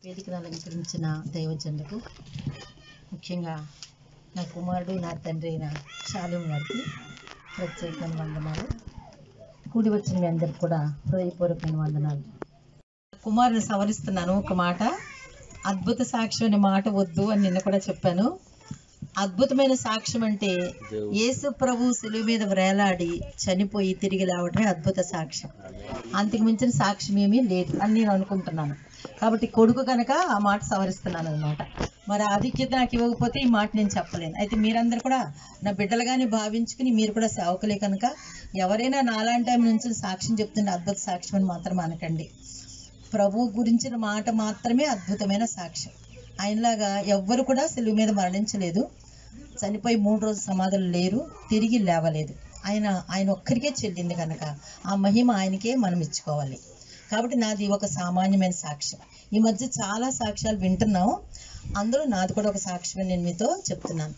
వేదికను అలంకరించిన దైవజనులకు ముఖ్యంగా నా కుమారుడు నా తండ్రి అయిన శాలం గారికి ప్రత్యేకమైన వందనాలు కూడి వచ్చిన మీ అందరికి కూడా హృదయపూర్వకమైన వందనాలు కుమారుని సవరిస్తున్నాను ఒక మాట అద్భుత సాక్ష్యం అనే మాట వద్దు అని నిన్న కూడా చెప్పాను అద్భుతమైన సాక్ష్యం అంటే యేసు ప్రభు సులువు మీద వ్రేలాడి చనిపోయి తిరిగి లేవడమే అద్భుత సాక్ష్యం అంతకు మించిన సాక్ష్యం ఏమీ లేదు అని నేను అనుకుంటున్నాను కాబట్టి కొడుకు కనుక ఆ మాట సవరిస్తున్నాను అనమాట మరి ఆధిక్యత నాకు ఇవ్వకపోతే ఈ మాట నేను చెప్పలేను అయితే మీరందరూ కూడా నా బిడ్డలుగానే భావించుకుని మీరు కూడా సేవకులే కనుక ఎవరైనా నాలాంటి టైం నుంచి సాక్ష్యం చెప్తుంటే అద్భుత సాక్ష్యం అని మాత్రం అనకండి ప్రభు గురించిన మాట మాత్రమే అద్భుతమైన సాక్ష్యం ఆయనలాగా ఎవ్వరు కూడా సెలవు మీద మరణించలేదు చనిపోయి మూడు రోజులు సమాధులు లేరు తిరిగి లేవలేదు ఆయన ఆయన ఒక్కరికే చెల్లింది కనుక ఆ మహిమ ఆయనకే మనం ఇచ్చుకోవాలి కాబట్టి నాది ఒక సామాన్యమైన సాక్ష్యం ఈ మధ్య చాలా సాక్ష్యాలు వింటున్నాం అందులో నాది కూడా ఒక సాక్ష్యం నేను మీతో చెప్తున్నాను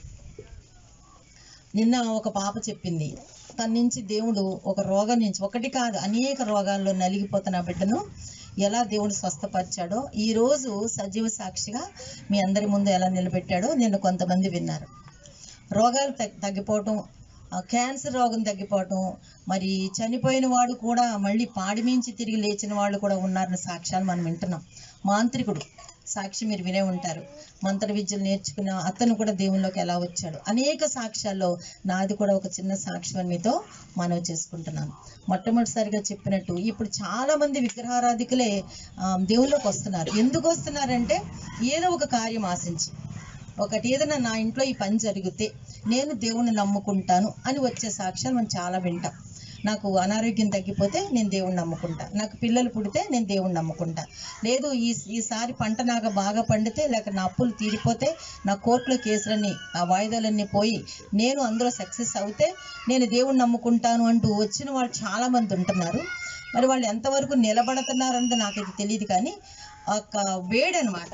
నిన్న ఒక పాప చెప్పింది తన నుంచి దేవుడు ఒక రోగం నుంచి ఒకటి కాదు అనేక రోగాల్లో నలిగిపోతున్న ఆ బిడ్డను ఎలా దేవుడు స్వస్థపరిచాడో ఈ రోజు సజీవ సాక్షిగా మీ అందరి ముందు ఎలా నిలబెట్టాడో నిన్న కొంతమంది విన్నారు రోగాలు తగ్- తగ్గిపోవటం ఆ క్యాన్సర్ రోగం తగ్గిపోవటం మరి చనిపోయిన వాడు కూడా మళ్ళీ పాడిమించి తిరిగి లేచిన వాళ్ళు కూడా ఉన్నారన్న సాక్ష్యాలు మనం వింటున్నాం మాంత్రికుడు సాక్షి మీరు వినే ఉంటారు మంత్ర విద్యలు నేర్చుకున్న అతను కూడా దేవుళ్ళలోకి ఎలా వచ్చాడు అనేక సాక్ష్యాల్లో నాది కూడా ఒక చిన్న సాక్ష్యం అని మీతో మనవి చేసుకుంటున్నాను మొట్టమొదటిసారిగా చెప్పినట్టు ఇప్పుడు చాలా మంది విగ్రహారాధికులే ఆ, దేవుళ్ళలోకి వస్తున్నారు ఎందుకు వస్తున్నారంటే ఏదో ఒక కార్యం ఆశించి ఒకటి ఏదైనా నా ఇంట్లో ఈ పని జరిగితే నేను దేవుణ్ణి నమ్ముకుంటాను అని వచ్చే సాక్ష్యాలు మనం చాలా వింటాం నాకు అనారోగ్యం తగ్గిపోతే నేను దేవుణ్ణి నమ్ముకుంటా నాకు పిల్లలు పుడితే నేను దేవుణ్ణి నమ్ముకుంటా లేదు ఈ ఈసారి పంట నాకు బాగా పండితే లేక నా అప్పులు తీరిపోతే నా కోర్టులో కేసులన్నీ ఆ వాయిదాలన్నీ పోయి నేను అందులో సక్సెస్ అవుతే నేను దేవుణ్ణి నమ్ముకుంటాను అంటూ వచ్చిన వాళ్ళు చాలా మంది ఉంటున్నారు మరి వాళ్ళు ఎంతవరకు నిలబడుతున్నారన్నది నాకు ఇది తెలియదు కానీ ఒక వేడి అనమాట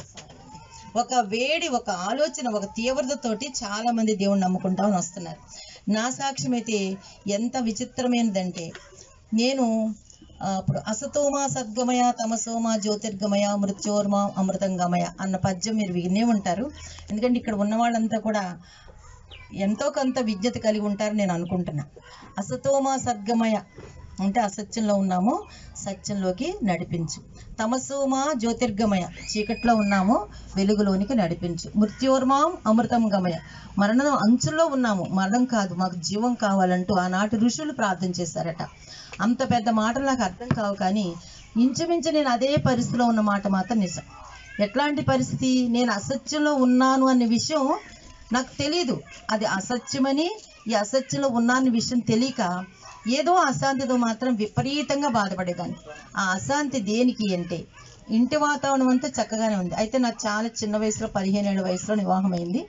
ఒక వేడి ఒక ఆలోచన ఒక తీవ్రతతోటి చాలా మంది దేవుణ్ణి నమ్ముకుంటామని వస్తున్నారు నా సాక్ష్యం అయితే ఎంత విచిత్రమైనదంటే నేను ఆ, ఇప్పుడు అసతోమా సద్గమయ తమసోమా జ్యోతిర్గమయ మృత్యోర్మా అమృతంగమయ అన్న పద్యం మీరు వినే ఉంటారు ఎందుకంటే ఇక్కడ ఉన్న వాళ్ళంతా కూడా ఎంతో కొంత విజ్ఞత కలిగి ఉంటారని నేను అనుకుంటున్నా అసతోమా సద్గమయ అంటే అసత్యంలో ఉన్నాము సత్యంలోకి నడిపించు తమసోమా జ్యోతిర్గమయ చీకట్లో ఉన్నాము వెలుగులోనికి నడిపించు మృత్యోర్మాం అమృతం గమయ మరణం అంచుల్లో ఉన్నాము మరణం కాదు మాకు జీవం కావాలంటూ ఆనాటి ఋషులు ప్రార్థన చేశారట అంత పెద్ద మాటలు నాకు అర్థం కావు కానీ ఇంచుమించు నేను అదే పరిస్థితిలో ఉన్న మాట మాత్రం నిజం ఎట్లాంటి పరిస్థితి నేను అసత్యంలో ఉన్నాను అనే విషయం నాకు తెలియదు అది అసత్యమని ఈ అసత్యంలో ఉన్నాన్న విషయం తెలియక ఏదో అశాంతితో మాత్రం విపరీతంగా బాధపడేదాన్ని ఆ అశాంతి దేనికి అంటే ఇంటి వాతావరణం అంతా చక్కగానే ఉంది అయితే నాకు చాలా చిన్న వయసులో పదిహేను ఏళ్ళ వయసులో వివాహం అయింది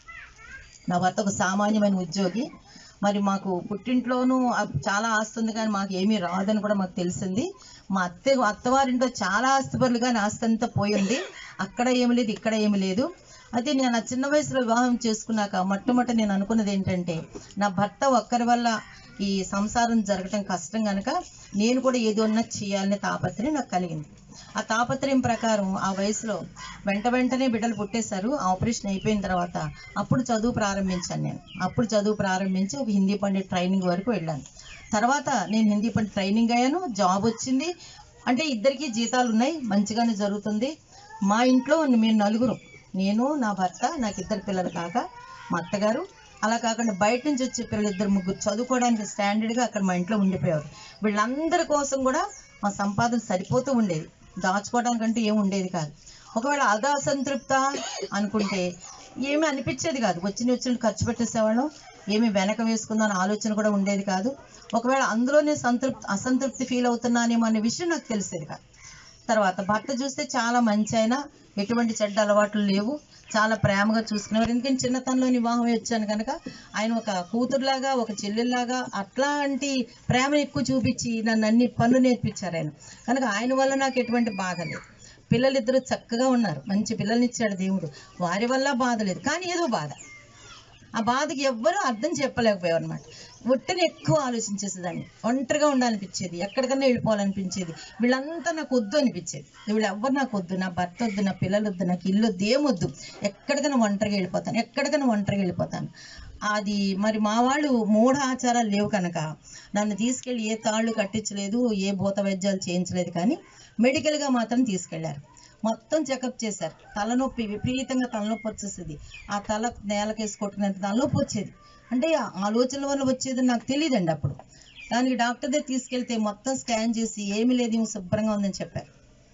నా భర్త ఒక సామాన్యమైన ఉద్యోగి మరి మాకు పుట్టింట్లోనూ ఆ- చాలా ఆస్తి ఉంది కానీ మాకు ఏమీ రాదని కూడా మాకు తెలిసింది మా అత్త అత్తవారింట్లో చాలా ఆస్తిపరులు కానీ ఆస్తి అంతా పోయింది అక్కడ ఏమి లేదు ఇక్కడ ఏమి లేదు అయితే నేను నా చిన్న వయసులో వివాహం చేసుకున్నాక మొట్టమొదట నేను అనుకున్నది ఏంటంటే నా భర్త ఒక్కరి వల్ల ఈ సంసారం జరగటం కష్టం కనుక నేను కూడా ఏదో ఉన్నా చేయాలనే తాపత్రయం నాకు కలిగింది ఆ తాపత్రయం ప్రకారం ఆ వయసులో వెంట వెంటనే బిడ్డలు పుట్టేశారు ఆపరేషన్ అయిపోయిన తర్వాత అప్పుడు చదువు ప్రారంభించాను నేను అప్పుడు చదువు ప్రారంభించి ఒక హిందీ పండిట్ ట్రైనింగ్ వరకు వెళ్ళాను తర్వాత నేను హిందీ పండిట్ ట్రైనింగ్ అయ్యాను జాబ్ వచ్చింది అంటే ఇద్దరికి జీతాలు ఉన్నాయి మంచిగానే జరుగుతుంది మా ఇంట్లో మేము నలుగురు నేను నా భర్త నాకు ఇద్దరు పిల్లలు కాక మా అత్తగారు అలా కాకుండా బయట నుంచి వచ్చే పిల్లలు ఇద్దరు ముగ్గురు చదువుకోవడానికి స్టాండర్డ్గా అక్కడ మా ఇంట్లో ఉండిపోయేవారు వీళ్ళందరి కోసం కూడా మా సంపాదన సరిపోతూ ఉండేది దాచుకోవడానికంటూ ఏమి ఉండేది కాదు ఒకవేళ అదా అసంతృప్త అనుకుంటే ఏమీ అనిపించేది కాదు వచ్చిన వచ్చిన ఖర్చు పెట్టేసేవాళ్ళం ఏమి వెనక వేసుకుందాం ఆలోచన కూడా ఉండేది కాదు ఒకవేళ అందులోనే సంతృప్తి అసంతృప్తి ఫీల్ అవుతున్నానేమో అనే విషయం నాకు తెలిసేది కాదు తర్వాత భర్త చూస్తే చాలా మంచి ఆయన ఎటువంటి చెడ్డ అలవాట్లు లేవు చాలా ప్రేమగా చూసుకునేవారు ఎందుకంటే చిన్నతనంలో వివాహం వచ్చాను కనుక ఆయన ఒక కూతురులాగా ఒక చెల్లెల్లాగా అట్లాంటి ప్రేమ ఎక్కువ చూపించి నన్ను అన్ని పనులు నేర్పించారు ఆయన కనుక ఆయన వల్ల నాకు ఎటువంటి బాధ లేదు పిల్లలిద్దరూ చక్కగా ఉన్నారు మంచి పిల్లల్ని ఇచ్చాడు దేవుడు వారి వల్ల బాధ లేదు కానీ ఏదో బాధ ఆ బాధకి ఎవ్వరూ అర్థం చెప్పలేకపోయారు అనమాట ఒట్టని ఎక్కువ ఆలోచించేసేదాన్ని ఒంటరిగా ఉండాలనిపించేది ఎక్కడికన్నా వెళ్ళిపోవాలనిపించేది వీళ్ళంతా నాకు వద్దు అనిపించేది వీళ్ళు ఎవ్వరు నాకు వద్దు నా భర్త వద్దు నా పిల్లలు వద్దు నాకు ఇల్లు వద్దు ఏమొద్దు ఎక్కడికైనా ఒంటరిగా వెళ్ళిపోతాను ఎక్కడికైనా ఒంటరిగా వెళ్ళిపోతాను అది మరి మా వాళ్ళు మూఢ ఆచారాలు లేవు కనుక నన్ను తీసుకెళ్ళి ఏ తాళ్ళు కట్టించలేదు ఏ భూత వైద్యాలు చేయించలేదు కానీ మెడికల్గా మాత్రం తీసుకెళ్లారు మొత్తం చెకప్ చేశారు తలనొప్పి విపరీతంగా తలనొప్పి వచ్చేసేది ఆ తల నేలకేసి కొట్టినంత తలనొప్పి వచ్చేది అంటే ఆ ఆలోచనల వల్ల వచ్చేది నాకు తెలియదండి అప్పుడు దానికి డాక్టర్ దగ్గర తీసుకెళ్తే మొత్తం స్కాన్ చేసి ఏమీ లేదు ఈమె శుభ్రంగా ఉందని చెప్పారు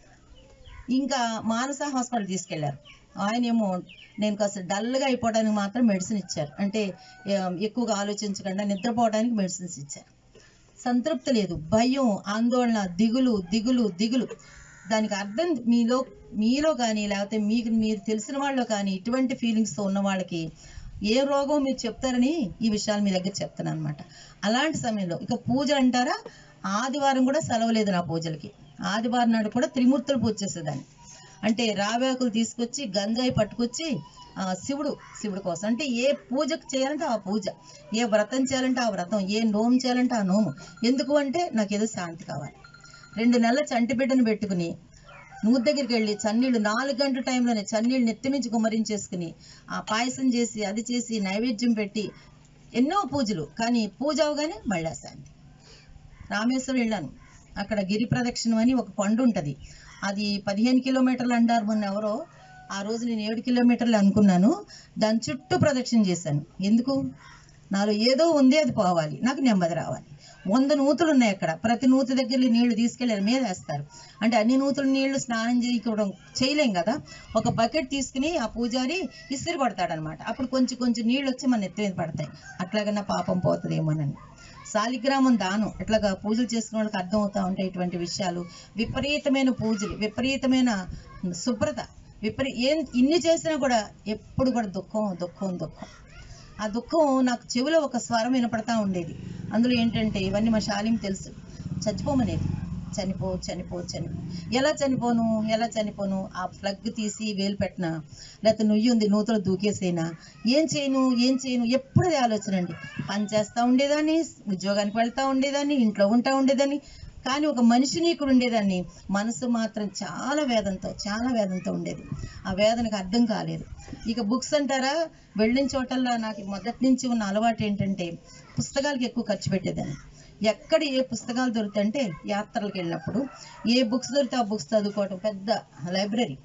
ఇంకా మానస హాస్పిటల్ తీసుకెళ్లారు ఆయన ఏమో నేను కాస్త డల్గా అయిపోవడానికి మాత్రం మెడిసిన్ ఇచ్చారు అంటే ఆ, ఎక్కువగా ఆలోచించకుండా నిద్రపోవడానికి మెడిసిన్స్ ఇచ్చారు సంతృప్తి లేదు భయం ఆందోళన దిగులు దిగులు దిగులు దానికి అర్థం మీలో మీలో కానీ లేకపోతే మీకు మీరు తెలిసిన వాళ్ళు కానీ ఇటువంటి ఫీలింగ్స్తో ఉన్న వాళ్ళకి ఏ రోగం మీరు చెప్తారని ఈ విషయాలు మీ దగ్గర చెప్తాను అనమాట అలాంటి సమయంలో ఇక పూజ అంటారా ఆదివారం కూడా సెలవు లేదు నా పూజలకి ఆదివారం నాడు కూడా త్రిమూర్తులు పూజ చేసేదాన్ని అంటే రావేకులు తీసుకొచ్చి గంజాయి పట్టుకొచ్చి ఆ, శివుడు శివుడు కోసం అంటే ఏ పూజకు చేయాలంటే ఆ పూజ ఏ వ్రతం చేయాలంటే ఆ వ్రతం ఏ నోము చేయాలంటే ఆ నోము ఎందుకు అంటే నాకు ఏదో శాంతి కావాలి రెండు నెలల చంటి బిడ్డను పెట్టుకుని నూరు దగ్గరికి వెళ్ళి చన్నీళ్ళు నాలుగు గంటల టైంలోనే చన్నీళ్ళు నెత్తి నుంచి గుమ్మరించేసుకుని ఆ పాయసం చేసి అది చేసి నైవేద్యం పెట్టి ఎన్నో పూజలు కానీ పూజ అవగానే మళ్ళా శాంతి రామేశ్వరం వెళ్ళాను అక్కడ గిరి ప్రదక్షిణం అని ఒక కొండ ఉంటుంది అది పదిహేను కిలోమీటర్లు అంటారు మొన్న ఎవరో ఆ రోజు నేను ఏడు కిలోమీటర్లు అనుకున్నాను దాని చుట్టూ ప్రదక్షిణ చేశాను ఎందుకు నాలో ఏదో ఉంది అది పోవాలి నాకు నెమ్మది రావాలి వంద నూతులు ఉన్నాయి అక్కడ ప్రతి నూతి దగ్గర నీళ్లు తీసుకెళ్ళి మీద వేస్తారు అంటే అన్ని నూతుల నీళ్లు స్నానం చేయడం చేయలేం కదా ఒక బకెట్ తీసుకుని ఆ పూజారి ఇసిరి పడతాడనమాట అప్పుడు కొంచెం కొంచెం నీళ్ళు వచ్చి మన ఎత్తి మీద పడతాయి అట్లాగన్నా పాపం పోతుందేమోనని శాలిగ్రామం దానం ఇట్లాగా పూజలు చేసుకున్న వాళ్ళకి అర్థం అవుతా ఉంటాయి ఇటువంటి విషయాలు విపరీతమైన పూజలు విపరీతమైన శుభ్రత విపరీ ఏం ఇన్ని చేసినా కూడా ఎప్పుడు కూడా దుఃఖం దుఃఖం దుఃఖం ఆ దుఃఖం నాకు చెవిలో ఒక స్వరం వినపడతా ఉండేది అందులో ఏంటంటే ఇవన్నీ మా శాలిం తెలుసు చచ్చిపోమనేది చనిపో చనిపో చనిపో ఎలా చనిపోను ఎలా చనిపోను ఆ ప్లగ్ తీసి వేలు పెట్టినా లేకపోతే నుయ్యి ఉంది నూతలు దూకేసేనా ఏం చేయను ఏం చేయను ఎప్పుడు అదే ఆలోచన అండి పని చేస్తూ ఉండేదాన్ని ఉద్యోగానికి వెళ్తూ ఉండేదాన్ని ఇంట్లో ఉంటా ఉండేదాన్ని కానీ ఒక మనిషిని ఇక్కడ ఉండేదాన్ని మనసు మాత్రం చాలా వేదంతో చాలా వేదంతో ఉండేది ఆ వేదనకు అర్థం కాలేదు ఇక బుక్స్ అంటారా వెళ్ళిన చోటల్లో నాకు మొదటి నుంచి ఉన్న అలవాటు ఏంటంటే పుస్తకాలకి ఎక్కువ ఖర్చు పెట్టేదాన్ని ఎక్కడ ఏ పుస్తకాలు దొరుకుతాయంటే యాత్రలకు వెళ్ళినప్పుడు ఏ బుక్స్ దొరికితే ఆ బుక్స్ చదువుకోవటం పెద్ద లైబ్రరీ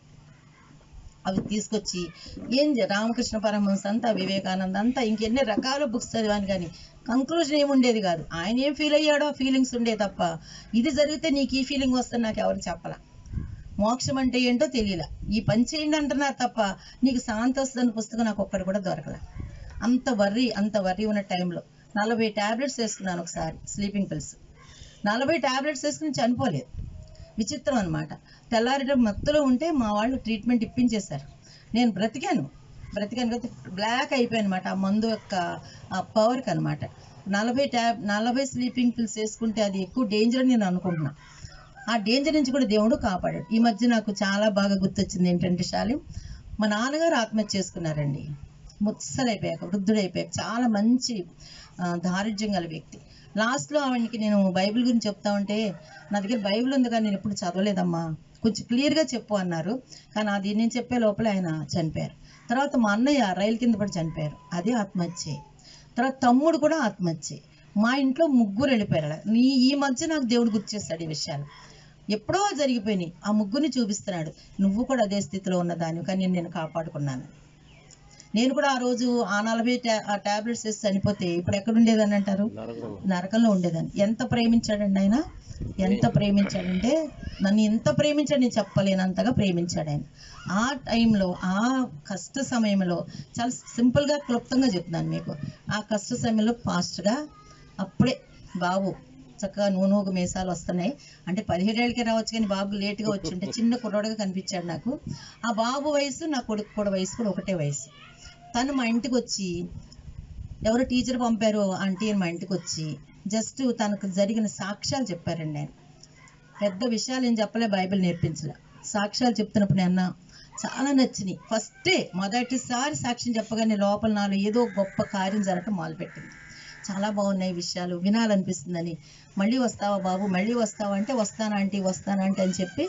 అవి తీసుకొచ్చి ఏం చే- రామకృష్ణ పరమహంస అంతా వివేకానంద అంతా ఇంకెన్ని రకాల బుక్స్ చదివాను కానీ కంక్లూజన్ ఏముండేది కాదు ఆయన ఏం ఫీల్ అయ్యాడో ఫీలింగ్స్ ఉండే తప్ప ఇది జరిగితే నీకు ఈ ఫీలింగ్ వస్తుంది నాకు ఎవరు చెప్పలా మోక్షం అంటే ఏంటో తెలియలా ఈ పని చేయండి అంటున్నారు తప్ప నీకు శాంతి వస్తుందని పుస్తకం నాకు ఒక్కటి కూడా దొరకలా అంత వర్రీ అంత వర్రీ ఉన్న టైంలో నలభై టాబ్లెట్స్ వేసుకున్నాను ఒకసారి స్లీపింగ్ పిల్స్ నలభై టాబ్లెట్స్ వేసుకుని చనిపోలేదు విచిత్రం అనమాట తెల్లారిట మత్తులో ఉంటే మా వాళ్ళు ట్రీట్మెంట్ ఇప్పించేశారు నేను బ్రతికాను బ్రతికాను కదా బ్లాక్ అయిపోయాను అనమాట ఆ మందు యొక్క పవర్కి అనమాట నలభై ట్యాబ్ నలభై స్లీపింగ్ పిల్స్ వేసుకుంటే అది ఎక్కువ డేంజర్ అని నేను అనుకుంటున్నా ఆ డేంజర్ నుంచి కూడా దేవుడు కాపాడాడు ఈ మధ్య నాకు చాలా బాగా గుర్తొచ్చింది ఏంటంటే శాలి మా నాన్నగారు ఆత్మహత్య చేసుకున్నారండి ముత్సలైపోయాక వృద్ధుడైపోయాక చాలా మంచి ఆ, దారిద్ర్యం గల వ్యక్తి లాస్ట్లో ఆవిడకి నేను బైబిల్ గురించి చెప్తా ఉంటే నా దగ్గర బైబిల్ ఉంది కానీ నేను ఎప్పుడు చదవలేదమ్మా కొంచెం క్లియర్గా చెప్పు అన్నారు కానీ అది నేను చెప్పే లోపల ఆయన చనిపోయారు తర్వాత మా అన్నయ్య రైలు కింద పడి చనిపోయారు అదే ఆత్మహత్యే తర్వాత తమ్ముడు కూడా ఆత్మహత్యే మా ఇంట్లో ముగ్గురు వెళ్ళిపోయారు అలా. నీ ఈ మధ్య నాకు దేవుడు గుర్తు చేస్తాడు ఈ విషయాలు ఎప్పుడో జరిగిపోయినాయి ఆ ముగ్గురిని చూపిస్తున్నాడు నువ్వు కూడా అదే స్థితిలో ఉన్నదాన్ని కానీ నేను నేను కాపాడుకున్నాను నేను కూడా ఆ రోజు ఆ నలభై టా- ఆ టాబ్లెట్స్ వేసి చనిపోతే ఇప్పుడు ఎక్కడ ఉండేదని అంటారు నరకంలో ఉండేదాన్ని ఎంత ప్రేమించాడండి ఆయన ఎంత ప్రేమించాడంటే నన్ను ఎంత ప్రేమించాడు నేను చెప్పలేనంతగా ప్రేమించాడు ఆయన ఆ టైంలో ఆ కష్ట సమయంలో చాలా సింపుల్గా క్లుప్తంగా చెప్తున్నాను మీకు ఆ కష్ట సమయంలో ఫాస్ట్గా అప్పుడే బాబు చక్కగా నూనూగు మీసాలు వస్తున్నాయి అంటే పదిహేడేళ్ళకి రావచ్చు కానీ బాబు లేటుగా వచ్చి ఉంటే చిన్న కుర్రోడుగా కనిపించాడు నాకు ఆ బాబు వయసు నా కొడుకు కూడా వయసు కూడా ఒకటే వయసు తను మా ఇంటికి వచ్చి ఎవరు టీచర్ పంపారు ఆంటీ అని మా ఇంటికి వచ్చి జస్ట్ తనకు జరిగిన సాక్ష్యాలు చెప్పారండి ఆయన పెద్ద విషయాలు ఏం చెప్పలే బైబిల్ నేర్పించలే సాక్ష్యాలు చెప్తున్నప్పుడు నేను అన్న చాలా నచ్చినాయి ఫస్టే మొదటిసారి సాక్ష్యం చెప్పగానే లోపల నాలో ఏదో గొప్ప కార్యం జరగటం మొదలుపెట్టింది చాలా బాగున్నాయి విషయాలు వినాలనిపిస్తుందని మళ్ళీ వస్తావా బాబు మళ్ళీ వస్తావా అంటే వస్తానా ఆంటీ వస్తానా అంటే అని చెప్పి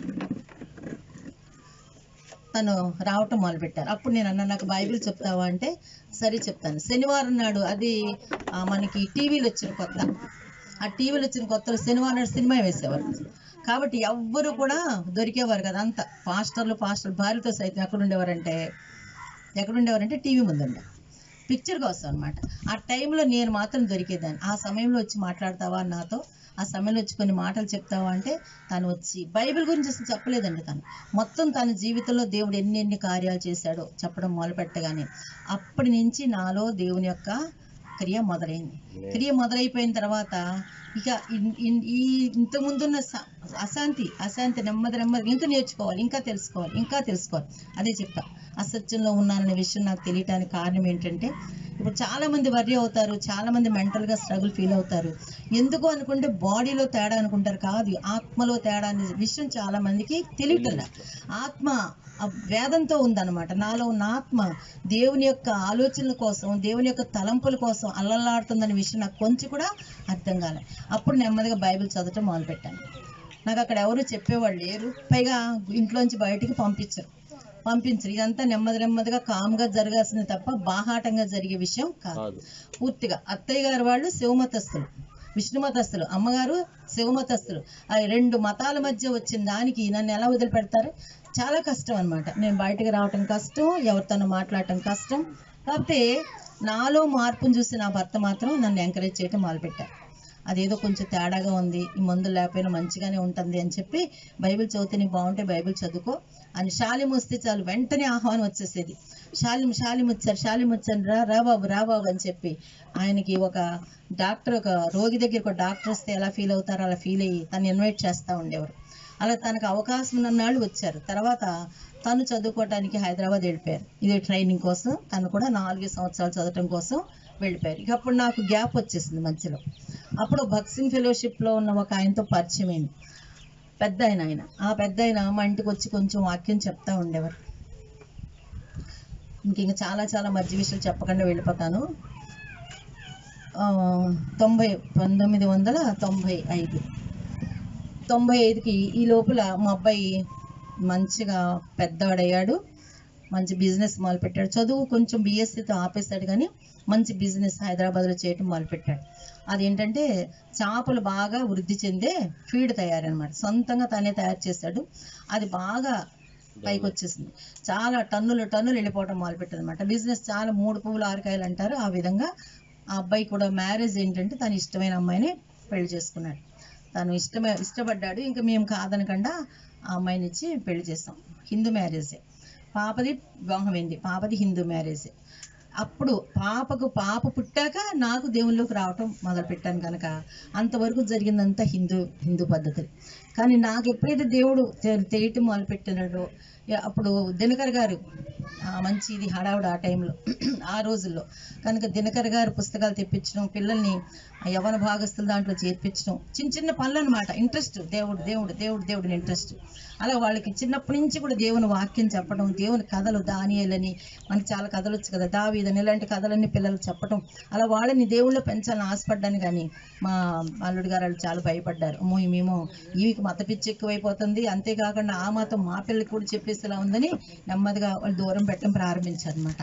తను రావటం మొదలుపెట్టారు అప్పుడు నేను అన్నా నాకు బైబిల్ చెప్తావా అంటే సరే చెప్తాను శనివారం నాడు అది ఆ, మనకి టీవీలో వచ్చిన కొత్త ఆ టీవీలో వచ్చిన కొత్తలో శనివారం నాడు సినిమా వేసేవారు కాబట్టి ఎవ్వరు కూడా దొరికేవారు కదా అంత పాస్టర్లు పాస్టర్లు భార్యతో సైతం ఎక్కడ ఉండేవారంటే ఎక్కడ ఉండేవారంటే టీవీ ముందుండే పిక్చర్ కోసం అనమాట ఆ టైంలో నేను మాత్రం దొరికేదాన్ని ఆ సమయంలో వచ్చి మాట్లాడతావా నాతో ఆ సమయంలో వచ్చి కొన్ని మాటలు చెప్తావా అంటే తను వచ్చి బైబిల్ గురించి అసలు చెప్పలేదండి తను మొత్తం తన జీవితంలో దేవుడు ఎన్ని ఎన్ని కార్యాలు చేశాడో చెప్పడం మొదలుపెట్టగానే అప్పటి నుంచి నాలో దేవుని యొక్క క్రియ మొదలైంది క్రియ మొదలైపోయిన తర్వాత ఇక ఇన్- ఇన్- ఈ ఇంతకుముందున్న స- అశాంతి అశాంతి నెమ్మది నెమ్మది ఇంకా నేర్చుకోవాలి ఇంకా తెలుసుకోవాలి ఇంకా తెలుసుకోవాలి అదే చెప్తా అసత్యంలో ఉన్నాననే విషయం నాకు తెలియటానికి కారణం ఏంటంటే ఇప్పుడు చాలా మంది వర్రీ అవుతారు చాలా మంది mental గా స్ట్రగుల్ ఫీల్ అవుతారు ఎందుకు అనుకుంటే బాడీలో తేడా అనుకుంటారు కాదు ఆత్మలో తేడా అనే విషయం చాలా మందికి తెలియటం ఆత్మ ఆ వేదంతో ఉందన్నమాట నాలో ఉన్న ఆత్మ దేవుని యొక్క ఆలోచనల కోసం దేవుని యొక్క తలంపుల కోసం అల్లల్లాడుతుందనే విషయం నాకు కొంచెం కూడా అర్థం కాలే అప్పుడు నెమ్మదిగా బైబిల్ చదవటం మొదలుపెట్టాను నాకు అక్కడ ఎవరు చెప్పేవాళ్ళు లేరు పైగా ఇంట్లోంచి బయటికి పంపించరు పంపించరు ఇదంతా నెమ్మది నెమ్మదిగా కామ్గా జరగాల్సింది తప్ప బాహాటంగా జరిగే విషయం కాదు పూర్తిగా అత్తయ్య గారు వాళ్ళు శివమతస్థులు విష్ణుమతస్థులు అమ్మగారు శివమతస్థులు ఆ రెండు మతాల మధ్య వచ్చిన దానికి నన్ను ఎలా వదిలిపెడతారు చాలా కష్టం అన్నమాట నేను బయటకు రావటం కష్టం ఎవరితోనో మాట్లాడటం కష్టం కాకపోతే నాలో మార్పును చూసి నా భర్త మాత్రం నన్ను ఎంకరేజ్ చేయటం మొదలుపెట్టారు అదేదో కొంచెం తేడాగా ఉంది ఈ మందులు లేకపోయినా మంచిగానే ఉంటుంది అని చెప్పి బైబిల్ చదివితే నీకు బాగుంటే బైబిల్ చదువుకో అని శాలిం వస్తే చాలు వెంటనే ఆహ్వానం వచ్చేసేది శాలిం శాలిం వచ్చారు శాలిం వచ్చారు రా రా బాబు రా బాబు అని చెప్పి ఆయనకి ఒక డాక్టర్ ఒక రోగి దగ్గరికి ఒక డాక్టర్ వస్తే ఎలా ఫీల్ అవుతారో అలా ఫీల్ అయ్యి తను ఇన్వైట్ చేస్తూ ఉండేవారు అలా తనకు అవకాశం ఉన్ననాళ్ళు వచ్చారు తర్వాత తను చదువుకోవడానికి హైదరాబాద్ వెళ్ళిపోయారు ఇది ట్రైనింగ్ కోసం తను కూడా నాలుగు సంవత్సరాలు చదవటం కోసం వెళ్ళిపోయారు ఇక అప్పుడు నాకు గ్యాప్ వచ్చేసింది మధ్యలో అప్పుడు బక్సింగ్ ఫెలోషిప్లో ఉన్న ఒక ఆయనతో పరిచయం అయింది పెద్ద ఆయన ఆయన ఆ పెద్ద ఆయన మా ఇంటికి వచ్చి కొంచెం వాక్యం చెప్తా ఉండేవారు ఇంక ఇంకా చాలా చాలా మధ్య విషయాలు చెప్పకుండా వెళ్ళిపోతాను ఆ, తొంభై పంతొమ్మిది వందల తొంభై ఐదు తొంభై ఐదుకి ఈ లోపల మా అబ్బాయి మంచిగా పెద్దవాడయ్యాడు మంచి బిజినెస్ మొదలుపెట్టాడు చదువు కొంచెం బీఎస్సీతో ఆపేశాడు కానీ మంచి బిజినెస్ హైదరాబాద్లో చేయటం మొదలుపెట్టాడు అదేంటంటే చేపలు బాగా వృద్ధి చెందే ఫీడ్ తయారనమాట సొంతంగా తనే తయారు చేశాడు అది బాగా పైకి వచ్చేసింది చాలా టన్నులు టన్నులు వెళ్ళిపోవటం మొదలుపెట్టింది అనమాట బిజినెస్ చాలా మూడు పువ్వులు ఆరుకాయలు అంటారు ఆ విధంగా ఆ అబ్బాయి కూడా మ్యారేజ్ ఏంటంటే తను ఇష్టమైన అమ్మాయిని పెళ్లి చేసుకున్నాడు తను ఇష్టమే ఇష్టపడ్డాడు ఇంకా మేము కాదనకుండా ఆ అమ్మాయిని ఇచ్చి పెళ్లి చేస్తాం హిందూ మ్యారేజే పాపది వివాహమైంది పాపది హిందూ మ్యారేజే అప్పుడు పాపకు పాప పుట్టాక నాకు దేవుళ్ళలోకి రావటం మొదలు పెట్టాను కనుక అంతవరకు జరిగిందంతా హిందూ హిందూ పద్ధతులు కానీ నాకు ఎప్పుడైతే దేవుడు తె- తెలియటం మొదలు పెట్టినాడో యా- అప్పుడు దినకర్ గారు ఆ, మంచి ఇది హడావుడు ఆ టైంలో ఆ రోజుల్లో కనుక దినకర్ గారు పుస్తకాలు తెప్పించడం పిల్లల్ని ఆ యవన భాగస్తుల దాంట్లో చేర్పించడం చిన్న చిన్న పనులు అనమాట ఇంట్రెస్ట్ దేవుడు దేవుడు దేవుడు దేవుడిని ఇంట్రెస్ట్ అలా వాళ్ళకి చిన్నప్పటి నుంచి కూడా దేవుని వాక్యం చెప్పడం దేవుని కథలు దానియలని మనకి చాలా కథలు వచ్చు కదా దావీదని ఇలాంటి కథలన్నీ పిల్లలకు చెప్పడం అలా వాళ్ళని దేవుళ్ళు పెంచాలని ఆశపడ్డాను కానీ మా అల్లుడు గారు వాళ్ళు చాలా భయపడ్డారు అమ్మో మేము ఈవికి మత పిచ్చి ఎక్కువైపోతుంది అంతేకాకుండా ఆ మతం మా పిల్లలకి కూడా చెప్పేసేలా ఉందని నెమ్మదిగా వాళ్ళు దూరం పెట్టడం ప్రారంభించారు అనమాట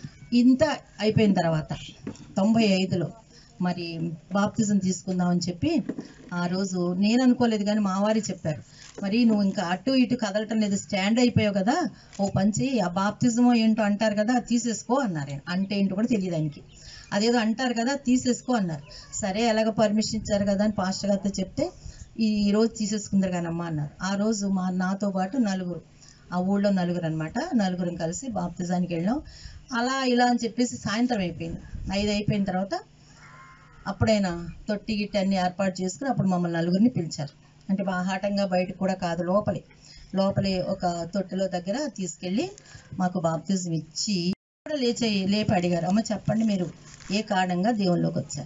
ఇంత అయిపోయిన తర్వాత తొంభై ఐదులో మరి బాప్తిజం తీసుకుందామని చెప్పి ఆ రోజు నేను అనుకోలేదు కానీ మా వారి చెప్పారు మరి నువ్వు ఇంకా అటు ఇటు కదలటం లేదు స్టాండ్ అయిపోయావు కదా ఓ పంచి ఆ బాప్తిజమో ఏంటో అంటారు కదా తీసేసుకో అన్నారు ఆయన. అంటే ఏంటో కూడా తెలియదు ఆయనకి అదేదో అంటారు కదా తీసేసుకో అన్నారు సరే ఎలాగ పర్మిషన్ ఇచ్చారు కదా అని పాస్టర్ గారితో చెప్తే ఈ ఈ రోజు తీసేసుకుందరు కానమ్మా అన్నారు ఆ రోజు మా నాతో పాటు నలుగురు ఆ ఊళ్ళో నలుగురు అనమాట నలుగురం కలిసి బాప్తిజానికి వెళ్ళాం అలా ఇలా అని చెప్పేసి సాయంత్రం అయిపోయింది ఐదు అయిపోయిన తర్వాత అప్పుడైనా తొట్టి గిట్టి అన్ని ఏర్పాటు చేసుకుని అప్పుడు మమ్మల్ని నలుగురిని పిలిచారు అంటే బాహాటంగా బయటకు కూడా కాదు లోపలే లోపలే ఒక తొట్టిలో దగ్గర తీసుకెళ్ళి మాకు బాప్తిజం ఇచ్చి కూడా లేచి లేపి అడిగారు అమ్మ చెప్పండి మీరు ఏ కారణంగా దేవుళ్ళలోకి వచ్చారు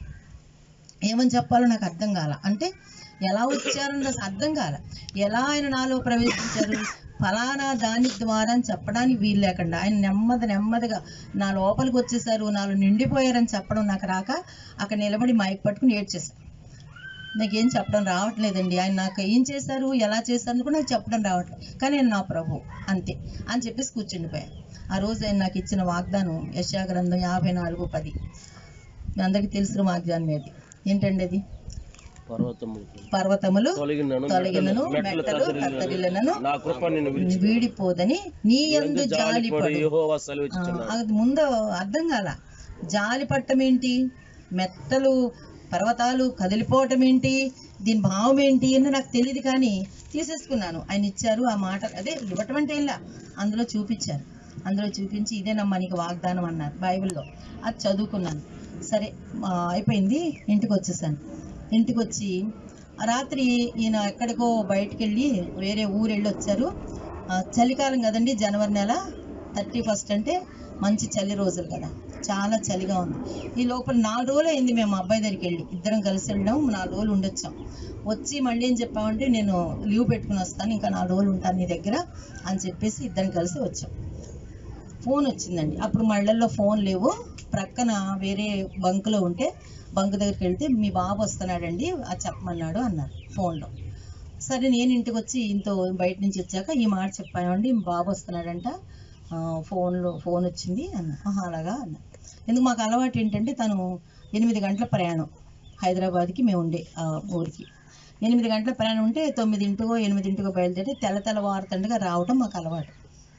ఏమని చెప్పాలో నాకు అర్థం కాల అంటే ఎలా వచ్చారో నాకు అర్థం కాల ఎలా ఆయన నాలో ప్రవేశించారు ఫలానా దాని ద్వారా అని చెప్పడానికి వీలు లేకుండా ఆయన నెమ్మది నెమ్మదిగా నా లోపలికి వచ్చేసారు నాలో నిండిపోయారని చెప్పడం నాకు రాక అక్కడ నిలబడి మైక్ పట్టుకుని ఏడ్చేశాను నాకేం చెప్పడం రావట్లేదండి ఆయన నాకు ఏం చేశారు ఎలా చేశారు కూడా నాకు చెప్పడం రావట్లేదు కానీ ఆయన నా ప్రభు అంతే అని చెప్పేసి కూర్చుండిపోయాను ఆ రోజు ఆయన నాకు ఇచ్చిన వాగ్దానం యశా గ్రంథం యాభై నాలుగు పది మీ అందరికీ తెలిసిన వాగ్దానం ఏది ఏంటండి అది పర్వతములు పర్వతములు తొలగినను తొలగినను మెట్టలు మెట్టలు కత్తరిల్లినను నా కృప నిన్ను విడిచి వీడిపోదని నీ యందు జాలిపడు యెహోవా ఆ, సెలవిచ్చుచున్నాడు అది ముందు అర్థం కాల జాలి పట్టం ఏంటి మెత్తలు పర్వతాలు కదిలిపోవటం ఏంటి దీని భావం ఏంటి అని నాకు తెలియదు కానీ తీసేసుకున్నాను ఆయన ఇచ్చారు ఆ మాట అదే ఇవ్వటం అంటే ఇలా అందులో చూపించారు అందులో చూపించి ఇదేనమ్మా నీకు వాగ్దానం అన్నారు బైబిల్లో అది చదువుకున్నాను సరే ఆ, అయిపోయింది ఇంటికి వచ్చేసాను ఇంటికి వచ్చి ఆ రాత్రి ఈయన ఎక్కడికో బయటికి వెళ్ళి వేరే ఊరు వెళ్ళి వచ్చారు ఆ, చలికాలం కదండి జనవరి నెల థర్టీ ఫస్ట్ అంటే మంచి చలి రోజులు కదా చాలా చలిగా ఉంది ఈ లోపల నాలుగు రోజులు అయింది మేము మా అబ్బాయి దగ్గరికి వెళ్ళి ఇద్దరం కలిసి వెళ్ళాం నాలుగు రోజులు ఉండొచ్చాం వచ్చి మళ్ళీ ఏం చెప్పామంటే నేను లీవ్ పెట్టుకుని వస్తాను ఇంకా నాలుగు రోజులు ఉంటాను నీ దగ్గర అని చెప్పేసి ఇద్దరం కలిసి వచ్చాం ఫోన్ వచ్చిందండి అప్పుడు మళ్ళల్లో ఫోన్ లేవు ప్రక్కన వేరే బంకులో ఉంటే బంక్ దగ్గరికి వెళ్తే మీ బాబు వస్తున్నాడండి అది చెప్పమన్నాడు అన్నారు ఫోన్లో సరే నేను ఇంటికి వచ్చి ఇంతో బయట నుంచి వచ్చాక ఈ మాట చెప్పానండి మీ బాబు వస్తున్నాడంట ఆ, ఫోన్లో ఫోన్ వచ్చింది అన్న "ఆహా, అలాగా అన్న ఎందుకు మాకు అలవాటు ఏంటంటే తను ఎనిమిది గంటల ప్రయాణం హైదరాబాద్కి మేము ఉండే ఆ ఊరికి ఎనిమిది గంటల ప్రయాణం ఉంటే తొమ్మిదింటికో ఎనిమిదింటికో బయలుదేరి తెల్ల తెల్లవారుతండగా రావటం మాకు అలవాటు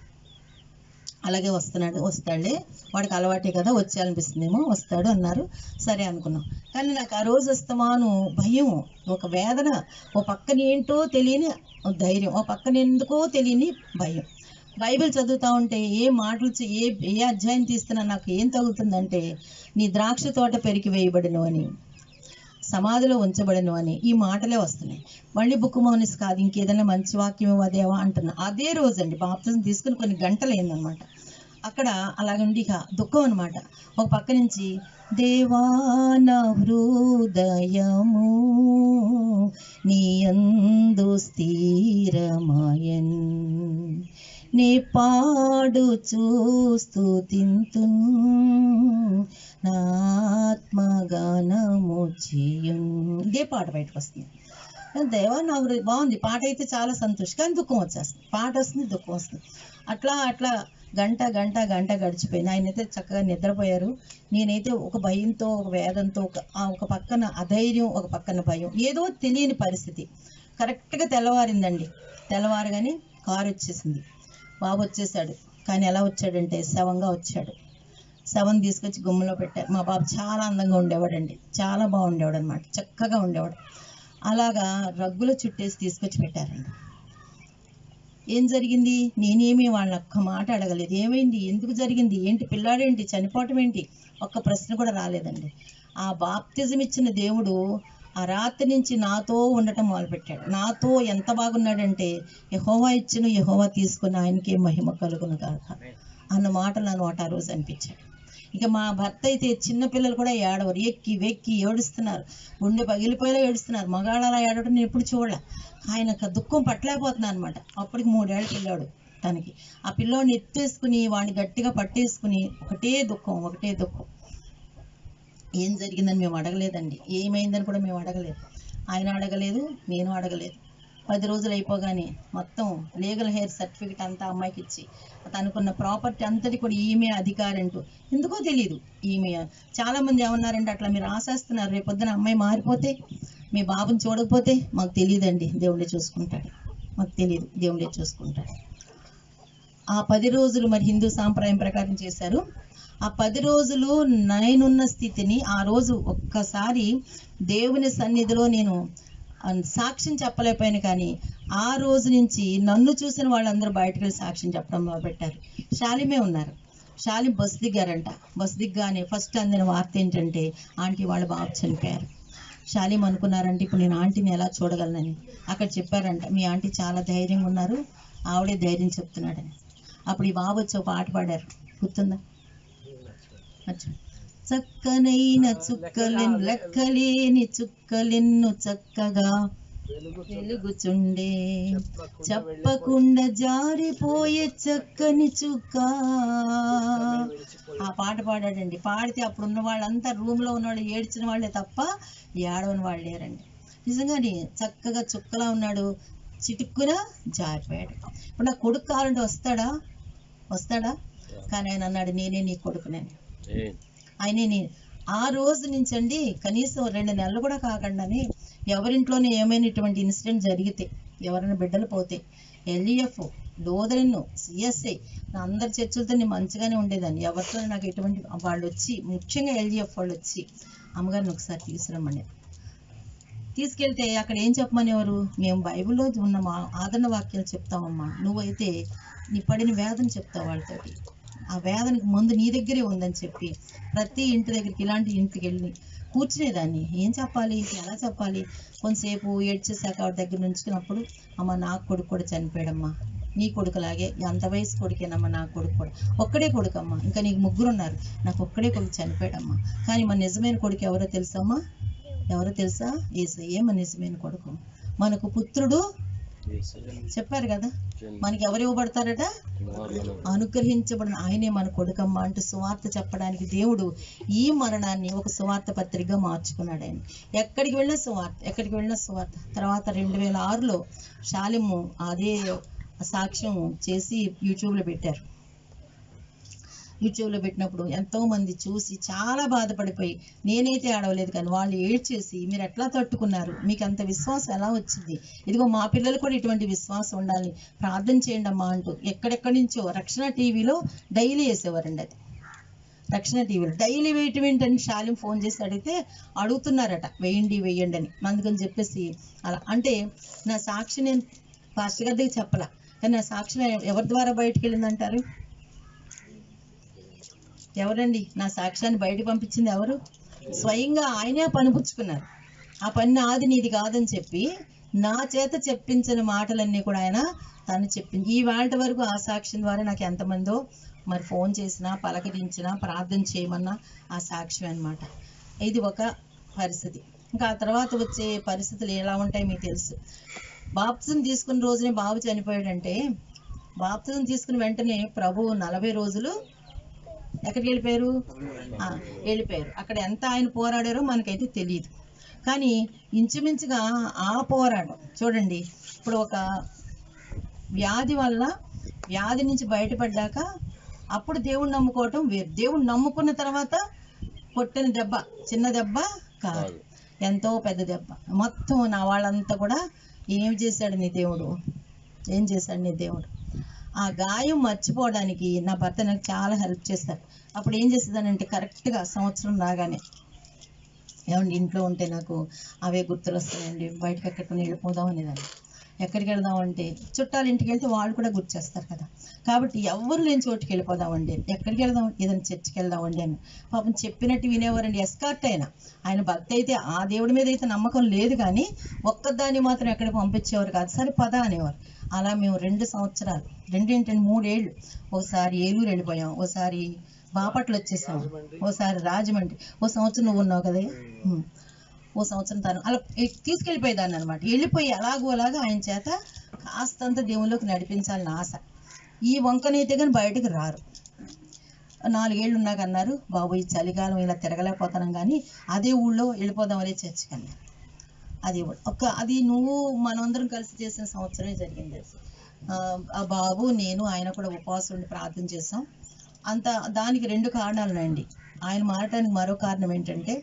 అలాగే వస్తున్నాడు వస్తాడులే వాడికి అలవాటే కదా వచ్చేయాలనిపిస్తుందేమో వస్తాడు అన్నారు సరే అనుకున్నాం కానీ నాకు ఆ రోజు వస్తామాను భయం ఒక వేదన ఓ పక్కన ఏంటో తెలియని ధైర్యం ఓ పక్కన ఎందుకో తెలియని భయం బైబిల్ చదువుతా ఉంటే ఏ మాటలు చే- ఏ ఏ అధ్యాయం తీస్తున్నా నాకు ఏం తగులుతుందంటే నీ ద్రాక్ష తోట పెరికి వేయబడిను అని సమాధిలో ఉంచబడను అని ఈ మాటలే వస్తున్నాయి మళ్ళీ బుక్ మౌనిస్ కాదు ఇంకేదైనా మంచి వాక్యం ఇవ్వదేవా అంటున్నా అదే రోజు అండి బాప్తిజం తీసుకుని కొన్ని గంటలు అయిందనమాట అక్కడ అలాగండి ఇక దుఃఖం అనమాట ఒక పక్క నుంచి దేవాన హృదయము నీ అందు స్థిరమాయన్ నీ పాడు చూస్తూ తింతు నా ఆత్మగానము చేయున్ ఇదే పాట బయటకు వస్తుంది దేవా నా హృదయ బాగుంది పాట అయితే చాలా సంతోషం కానీ దుఃఖం వచ్చేస్తుంది పాట వస్తుంది దుఃఖం వస్తుంది అట్లా అట్లా గంట గంట గంట గడిచిపోయింది ఆయన అయితే చక్కగా నిద్రపోయారు నేనైతే ఒక భయంతో ఒక వేదంతో ఒక ఆ ఒక పక్కన అధైర్యం ఒక పక్కన భయం ఏదో తెలియని పరిస్థితి కరెక్ట్గా తెల్లవారిందండి తెల్లవారగానే కారు వచ్చేసింది బాబు వచ్చేసాడు కానీ ఎలా వచ్చాడంటే శవంగా వచ్చాడు శవం తీసుకొచ్చి గుమ్మలో పెట్టారు మా బాబు చాలా అందంగా ఉండేవాడండి చాలా బాగుండేవాడు అనమాట చక్కగా ఉండేవాడు అలాగా రగ్గుల చుట్టేసి తీసుకొచ్చి పెట్టారండి ఏం జరిగింది నేనేమీ వాళ్ళని ఒక్క మాట అడగలేదు ఏమైంది ఎందుకు జరిగింది ఏంటి పిల్లాడేంటి చనిపోవటం ఏంటి ఒక్క ప్రశ్న కూడా రాలేదండి ఆ బాప్తిజం ఇచ్చిన దేవుడు ఆ రాత్రి నుంచి నాతో ఉండటం మొదలుపెట్టాడు నాతో ఎంత బాగున్నాడంటే యహోవా ఇచ్చిన యహోవా తీసుకుని ఆయనకే మహిమ కలుగును కాక అన్న మాటలు నన్ను ఆ రోజు అనిపించాడు ఇక మా భర్త అయితే చిన్న పిల్లలు కూడా ఏడవరు ఎక్కి వెక్కి ఏడుస్తున్నారు గుండె పగిలిపోయేలా ఏడుస్తున్నారు మగాళ్ళు అలా ఏడవడం నేను ఎప్పుడు చూడలే ఆయనకు దుఃఖం పట్టలేకపోతున్నాను అనమాట అప్పటికి మూడేళ్ళ పిల్లాడు తనకి ఆ పిల్లోడిని ఎత్తేసుకుని వాడిని గట్టిగా పట్టేసుకుని ఒకటే దుఃఖం ఒకటే దుఃఖం ఏం జరిగిందని మేము అడగలేదండి ఏమైందని కూడా మేము అడగలేదు ఆయన అడగలేదు నేను అడగలేదు పది రోజులు అయిపోగానే మొత్తం లీగల్ హెయిర్ సర్టిఫికెట్ అంతా అమ్మాయికి ఇచ్చి తనకున్న ప్రాపర్టీ అంతటి కూడా ఈమె అధికారి అంటూ ఎందుకో తెలియదు ఈమె చాలా మంది ఏమన్నారంటే అట్లా మీరు ఆశిస్తున్నారు రేపొద్దున అమ్మాయి మారిపోతే మీ బాబుని చూడకపోతే మాకు తెలియదండి దేవుడే చూసుకుంటాడు మాకు తెలియదు దేవుడే చూసుకుంటాడు ఆ పది రోజులు మరి హిందూ సాంప్రదాయం ప్రకారం చేశారు ఆ పది రోజులు నేనున్న స్థితిని ఆ రోజు ఒక్కసారి దేవుని సన్నిధిలో నేను ఆ, సాక్ష్యం చెప్పలేకపోయాను కానీ ఆ రోజు నుంచి నన్ను చూసిన వాళ్ళందరూ బయటకు వెళ్ళి సాక్ష్యం చెప్పడం మొదలుపెట్టారు శాలిమే ఉన్నారు శాలి బస్ దిగారంట బస్ దిగ్గానే ఫస్ట్ అందిన వార్త ఏంటంటే ఆంటీ వాళ్ళ బాబు చనిపోయారు శాలిం అనుకున్నారంటే ఇప్పుడు నేను ఆంటీని ఎలా చూడగలనని అక్కడ చెప్పారంట మీ ఆంటీ చాలా ధైర్యంగా ఉన్నారు ఆవిడే ధైర్యం చెప్తున్నాడని అప్పుడు ఈ బాబు వచ్చి ఒక పాట పాడారు గుర్తుందా అచ్చా. చక్కనైన చుక్కలెన్ లెక్కలేని చుక్కలెన్ను చక్కగా వెలుగుచుండే చెప్పకుండా జారిపోయే చక్కని చుక్క ఆ పాట పాడాడండి పాడితే అప్పుడు ఉన్న వాళ్ళంతా రూమ్ లో ఉన్న వాళ్ళు ఏడ్చిన వాళ్ళే తప్ప ఏడవని వాళ్ళు లేరండి నిజంగానే చక్కగా చుక్కలా ఉన్నాడు చిటుక్కున జారిపోయాడు ఇప్పుడు నా కొడుకు కావాలంటే వస్తాడా వస్తాడా కానీ ఆయన అన్నాడు నేనే నీ కొడుకునని ఏ ఆయనే నీ ఆ రోజు నుంచి అండి కనీసం రెండు నెలలు కూడా కాకుండానే ఎవరింట్లోనే ఏమైనా ఇటువంటి ఇన్సిడెంట్ జరిగితే ఎవరైనా బిడ్డలు పోతే ఎల్ఈఎఫ్ డోదరిన్ సిఎస్ఐ నా అందరి చర్చలతో నేను మంచిగానే ఉండేదాన్ని ఎవరితో నాకు ఎటువంటి వాళ్ళు వచ్చి ముఖ్యంగా ఎల్ఈఎఫ్ వాళ్ళు వచ్చి అమ్మగారిని ఒకసారి తీసుకురమ్మని తీసుకెళ్తే అక్కడ ఏం చెప్పమనేవారు మేము బైబిల్లో ఉన్న మా ఆదరణ వాక్యాలు చెప్తామమ్మా నువ్వైతే నీ పడిన వేదన చెప్తావు వాళ్ళతోటి ఆ వేదనకి ముందు నీ దగ్గరే ఉందని చెప్పి ప్రతి ఇంటి దగ్గరికి ఇలాంటి ఇంటికి వెళ్ళి కూర్చునేదాన్ని ఏం చెప్పాలి ఎలా చెప్పాలి కొంతసేపు ఏడ్చేసాక ఆవిడ దగ్గర నుంచుకున్నప్పుడు అమ్మ నా కొడుకు కూడా చనిపోయాడమ్మా నీ కొడుకులాగే అంత వయసు కొడుకేనమ్మా నా కొడుకు కూడా ఒక్కడే కొడుకమ్మా ఇంకా నీకు ముగ్గురు ఉన్నారు నాకు ఒక్కడే కొడుకు చనిపోయాడమ్మా కానీ మన నిజమైన కొడుకు ఎవరో తెలుసమ్మా ఎవరో తెలుసా ఏసయ్యే మన నిజమైన కొడుకు మనకు పుత్రుడు చెప్పారు కదా మనకి ఎవరు ఇవ్వబడతారట అనుగ్రహించబడిన ఆయనే మన కొడుకమ్మ అంటూ సువార్త చెప్పడానికి దేవుడు ఈ మరణాన్ని ఒక సువార్త పత్రికగా మార్చుకున్నాడు ఆయన ఎక్కడికి వెళ్ళినా సువార్త ఎక్కడికి వెళ్ళినా సువార్త తర్వాత రెండు వేల ఆరులో శాలిము అదే సాక్ష్యం చేసి యూట్యూబ్లో పెట్టారు యూట్యూబ్లో పెట్టినప్పుడు ఎంతో మంది చూసి చాలా బాధపడిపోయి నేనైతే ఆడవలేదు కానీ వాళ్ళు ఏడ్చేసి మీరు ఎట్లా తట్టుకున్నారు మీకు అంత విశ్వాసం ఎలా వచ్చింది ఇదిగో మా పిల్లలు కూడా ఇటువంటి విశ్వాసం ఉండాలి ప్రార్థన చేయండి అమ్మా అంటూ ఎక్కడెక్కడి నుంచో రక్షణ టీవీలో డైలీ వేసేవారండి అది రక్షణ టీవీలో డైలీ వేయటం ఏంటని శాలిం ఫోన్ చేసి అడిగితే అడుగుతున్నారట వేయండి వేయండి అని అందుకని చెప్పేసి అలా అంటే నా సాక్షి నేను పాస్టర్ గారి దగ్గర చెప్పలా కానీ నా సాక్షి ఎవరి ద్వారా బయటకు వెళ్ళిందంటారు ఎవరండి నా సాక్ష్యాన్ని బయట పంపించింది ఎవరు స్వయంగా ఆయనే పనిపుచ్చుకున్నారు ఆ పని నాది నీది కాదని చెప్పి నా చేత చెప్పించిన మాటలన్నీ కూడా ఆయన తను చెప్పింది ఈ వేళ వరకు ఆ సాక్ష్యం ద్వారా నాకు ఎంతమందో మరి ఫోన్ చేసినా పలకరించినా ప్రార్థన చేయమన్నా ఆ సాక్ష్యం అన్నమాట ఇది ఒక పరిస్థితి ఇంకా ఆ తర్వాత వచ్చే పరిస్థితులు ఎలా ఉంటాయి మీకు తెలుసు బాప్తిజం తీసుకున్న రోజునే బాబు చనిపోయాడంటే బాప్తిజం తీసుకున్న వెంటనే ప్రభు నలభై రోజులు ఎక్కడికి వెళ్ళిపోయారు ఆ, వెళ్ళిపోయారు అక్కడ ఎంత ఆయన పోరాడారో మనకైతే తెలియదు కానీ ఇంచుమించుగా ఆ పోరాటం చూడండి ఇప్పుడు ఒక వ్యాధి వల్ల వ్యాధి నుంచి బయటపడ్డాక అప్పుడు దేవుణ్ణి నమ్ముకోవటం వేరు దేవుణ్ణి నమ్ముకున్న తర్వాత కొట్టిన దెబ్బ చిన్న దెబ్బ కాదు ఎంతో పెద్ద దెబ్బ మొత్తం నా వాళ్ళంతా కూడా ఏం చేశాడు నీ దేవుడు ఏం చేశాడు నీ దేవుడు ఆ గాయం మర్చిపోవడానికి నా భర్త నాకు చాలా హెల్ప్ చేస్తారు అప్పుడు ఏం చేసేదానంటే కరెక్ట్గా సంవత్సరం రాగానే ఏమండి ఇంట్లో ఉంటే నాకు అవే గుర్తులు వస్తాయండి బయటకు ఎక్కడికి వెళ్ళిపోదాం అనేదాన్ని ఎక్కడికి వెళ్దామంటే చుట్టాల ఇంటికి వెళ్తే వాళ్ళు కూడా గుర్తు చేస్తారు కదా కాబట్టి ఎవరు లేని చోటుకి వెళ్ళిపోదామండి ఎక్కడికి వెళ్దాం ఏదైనా చర్చికి వెళ్దామండి అని పాపం చెప్పినట్టు వినేవారండి ఎస్కార్ట్ అయినా ఆయన భక్తి అయితే ఆ దేవుడి మీద అయితే నమ్మకం లేదు కానీ ఒక్కదాన్ని మాత్రం ఎక్కడికి పంపించేవారు కాదు సరే పద అనేవారు అలా మేము రెండు సంవత్సరాలు రెండేంటంటే మూడేళ్ళు ఒకసారి ఏలూరు వెళ్ళిపోయాం ఒకసారి బాపట్ల వచ్చేసాం ఓసారి రాజమండ్రి ఓ సంవత్సరం నువ్వు ఉన్నావు కదా ఉమ్. ఓ సంవత్సరం తను అలా ఎ- తీసుకెళ్ళిపోయేదాన్ని అనమాట వెళ్ళిపోయి అలాగూ అలాగా ఆయన చేత కాస్తంత దేవుళ్ళకి నడిపించాలని ఆశ ఈ వంకనైతే కానీ బయటకు రారు నాలుగేళ్ళు ఉన్నాక అన్నారు బాబు ఈ చలికాలం ఇలా తిరగలేకపోతున్నాం కానీ అదే ఊళ్ళో వెళ్ళిపోదాం అనే చర్చికి అన్నారు అది ఒక అది నువ్వు మనందరం కలిసి చేసిన సంవత్సరమే జరిగింది అది. ఆ, ఆ బాబు నేను ఆయన కూడా ఉపవాసం ఉండి ప్రార్థన చేసాం అంత దానికి రెండు కారణాలునండి ఆయన మారటానికి మరో కారణం ఏంటంటే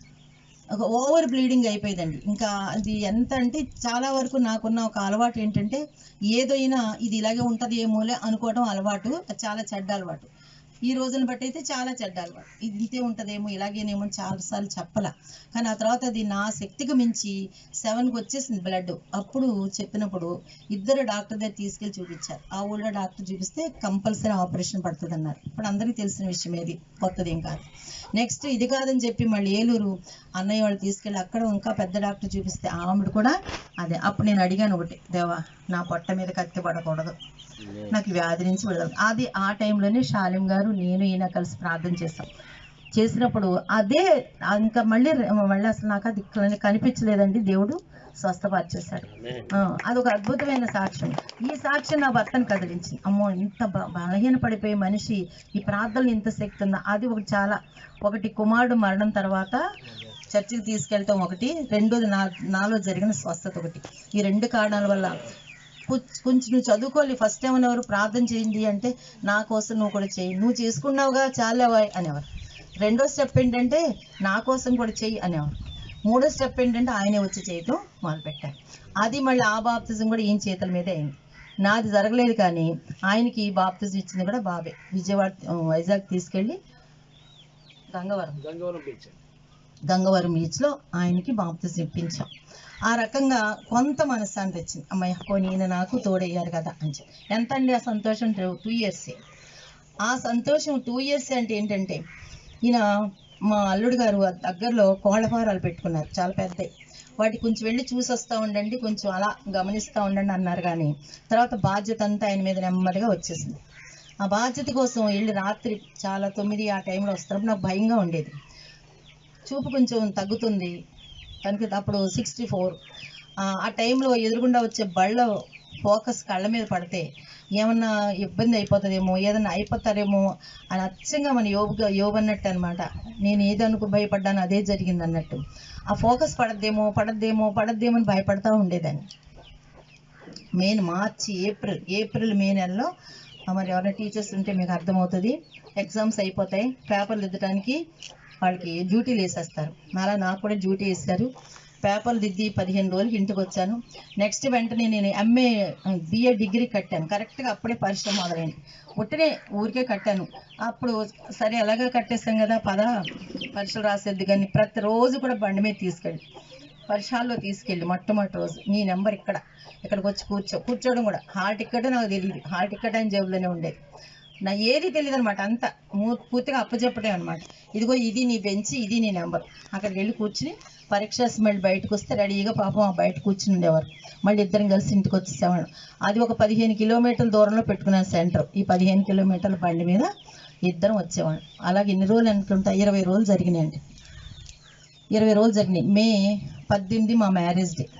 ఒక ఓవర్ బ్లీడింగ్ అయిపోయిందండి ఇంకా అది ఎంత అంటే చాలా వరకు నాకున్న ఒక అలవాటు ఏంటంటే ఏదైనా ఇది ఇలాగే ఉంటుంది ఏమోలే అనుకోవడం అలవాటు అది చాలా చెడ్డ అలవాటు ఈ రోజుని బట్టి అయితే చాలా చెడ్డ అలవాటు ఇది ఇంతే ఉంటుందేమో ఇలాగేనేమో అని చాలాసార్లు చెప్పలా కానీ ఆ తర్వాత అది నా శక్తికి మించి సెవెన్కి వచ్చేసింది బ్లడ్ అప్పుడు చెప్పినప్పుడు ఇద్దరు డాక్టర్ దగ్గర తీసుకెళ్ళి చూపించారు ఆ ఊళ్ళో డాక్టర్ చూపిస్తే కంపల్సరీ ఆపరేషన్ పడుతుంది అన్నారు ఇప్పుడు అందరికీ తెలిసిన విషయం ఏది కొత్తది ఏం కాదు నెక్స్ట్ ఇది కాదని చెప్పి మళ్ళీ ఏలూరు అన్నయ్య వాళ్ళు తీసుకెళ్ళి అక్కడ ఇంకా పెద్ద డాక్టర్ చూపిస్తే ఆవిడ కూడా అదే అప్పుడు నేను అడిగాను ఒకటి దేవా నా పొట్ట మీద కత్తి పడకూడదు నాకు ఈ వ్యాధి నుంచి విడుదల అది ఆ టైంలోనే శాలిం గారు నేను ఈయన కలిసి ప్రార్థన చేస్తాం చేసినప్పుడు అదే ఇంకా మళ్ళీ మళ్ళీ అసలు నాకు అది కని- కనిపించలేదండి దేవుడు స్వస్థపరిచేశాడు ఆ, అదొక అద్భుతమైన సాక్ష్యం ఈ సాక్ష్యం నా భర్తను కదిలించింది అమ్మో ఇంత బ- బలహీన పడిపోయే మనిషి ఈ ప్రార్థనలు ఇంత శక్తి ఉందా అది ఒకటి చాలా ఒకటి కుమారుడు మరణం తర్వాత చర్చికి తీసుకెళ్ళటం ఒకటి రెండోది నా నాలో జరిగిన స్వస్థత ఒకటి ఈ రెండు కారణాల వల్ల కు- కొంచెం నువ్వు చదువుకోవాలి ఫస్ట్ ఏమన్నా ఎవరు ప్రార్థన చేయండి అంటే నా కోసం నువ్వు కూడా చేయి నువ్వు చేసుకున్నావుగా చాలావా అనేవారు రెండో స్టెప్ ఏంటంటే నా కోసం కూడా చెయ్యి అనేవారు మూడో స్టెప్ ఏంటంటే ఆయనే వచ్చి చేయటం మొదలుపెట్టారు అది మళ్ళీ ఆ బాప్తిజం కూడా ఈయన చేతుల మీదే అయింది నాది జరగలేదు కానీ ఆయనకి బాప్తిజం ఇచ్చింది కూడా బాబే విజయవాడ ఆ, వైజాగ్ తీసుకెళ్ళి గంగవరం గంగవరం బీచ్ గంగవరం బీచ్లో ఆయనకి బాప్తిజం ఇప్పించాం ఆ రకంగా కొంత మనశ్శాంతి వచ్చింది అమ్మాయి పోనీ ఈయన నాకు తోడయ్యారు కదా అని చెప్పి ఎంత అండి ఆ సంతోషం టూ ఇయర్సే ఆ సంతోషం టూ ఇయర్స్ అంటే ఏంటంటే ఈయన మా అల్లుడు గారు ఆ దగ్గరలో కోళ్ళ ఫారాలు పెట్టుకున్నారు చాలా పెద్దవి వాటి కొంచెం వెళ్ళి చూసి వస్తూ ఉండండి కొంచెం అలా గమనిస్తూ ఉండండి అన్నారు కానీ తర్వాత బాధ్యత అంతా ఆయన మీద నెమ్మదిగా వచ్చేసింది ఆ బాధ్యత కోసం వెళ్ళి రాత్రి చాలా తొమ్మిది ఆ టైంలో వస్తున్నప్పుడు నాకు భయంగా ఉండేది చూపు కొంచెం తగ్గుతుంది కనుక అప్పుడు సిక్స్టీ ఫోర్ ఆ టైంలో ఎదురుగుండా వచ్చే బళ్ళ ఫోకస్ కళ్ళ మీద పడితే ఏమన్నా ఇబ్బంది అయిపోతుందేమో ఏదన్నా అయిపోతారేమో అని అచ్చంగా మన యోగ యోగ అన్నట్టు అనమాట నేను ఏదనుకు భయపడ్డాను అదే జరిగింది అన్నట్టు ఆ ఫోకస్ పడద్దేమో పడద్దేమో పడద్దేమో అని భయపడతా ఉండేదాన్ని main March April April May నెలలో ఆ, మరి ఎవరైనా టీచర్స్ ఉంటే మీకు అర్థమవుతుంది ఎగ్జామ్స్ అయిపోతాయి పేపర్లు దిద్దడానికి వాళ్ళకి డ్యూటీలు వేసేస్తారు అలా నాకు కూడా డ్యూటీ వేస్తారు పేపర్లు దిద్ది పదిహేను రోజులకి ఇంటికి వచ్చాను నెక్స్ట్ వెంటనే నేను ఎంఏ బిఏ డిగ్రీ కట్టాను కరెక్ట్గా అప్పుడే పరిశ్రమ మొదలైంది ఉట్టినే ఊరికే కట్టాను అప్పుడు సరే ఎలాగో కట్టేసాం కదా పద పరీక్షలు రాసేది కానీ ప్రతిరోజు కూడా బండి మీద తీసుకెళ్ళి పరిసరాల్లో తీసుకెళ్ళి మొట్టమొదటి రోజు నీ నెంబర్ ఇక్కడ ఇక్కడికి వచ్చి కూర్చో కూర్చోవడం కూడా హాల్ టికెట్ నాకు తెలియదు హాల్ టికెట్ అని జేబులోనే ఉండేది నా ఏది తెలియదు అనమాట అంతా మూ- పూర్తిగా అప్పచెప్పటే అనమాట ఇదిగో ఇది నీ బెంచ్ ఇది నీ నెంబర్ అక్కడికి వెళ్ళి కూర్చుని పరీక్ష మళ్ళీ బయటకు వస్తే రెడీగా పాపం ఆ బయట కూర్చుని ఉండేవారు మళ్ళీ ఇద్దరం కలిసి ఇంటికి వచ్చేసేవాడు అది ఒక పదిహేను కిలోమీటర్ల దూరంలో పెట్టుకున్నాను సెంటర్ ఈ పదిహేను కిలోమీటర్ల బండి మీద ఇద్దరం వచ్చేవాడు అలాగే ఇన్ని రోజులు అనుకుంటా ఇరవై రోజులు జరిగినాయండి ఇరవై రోజులు జరిగినాయి మే పద్దెనిమిది మా మ్యారేజ్ డే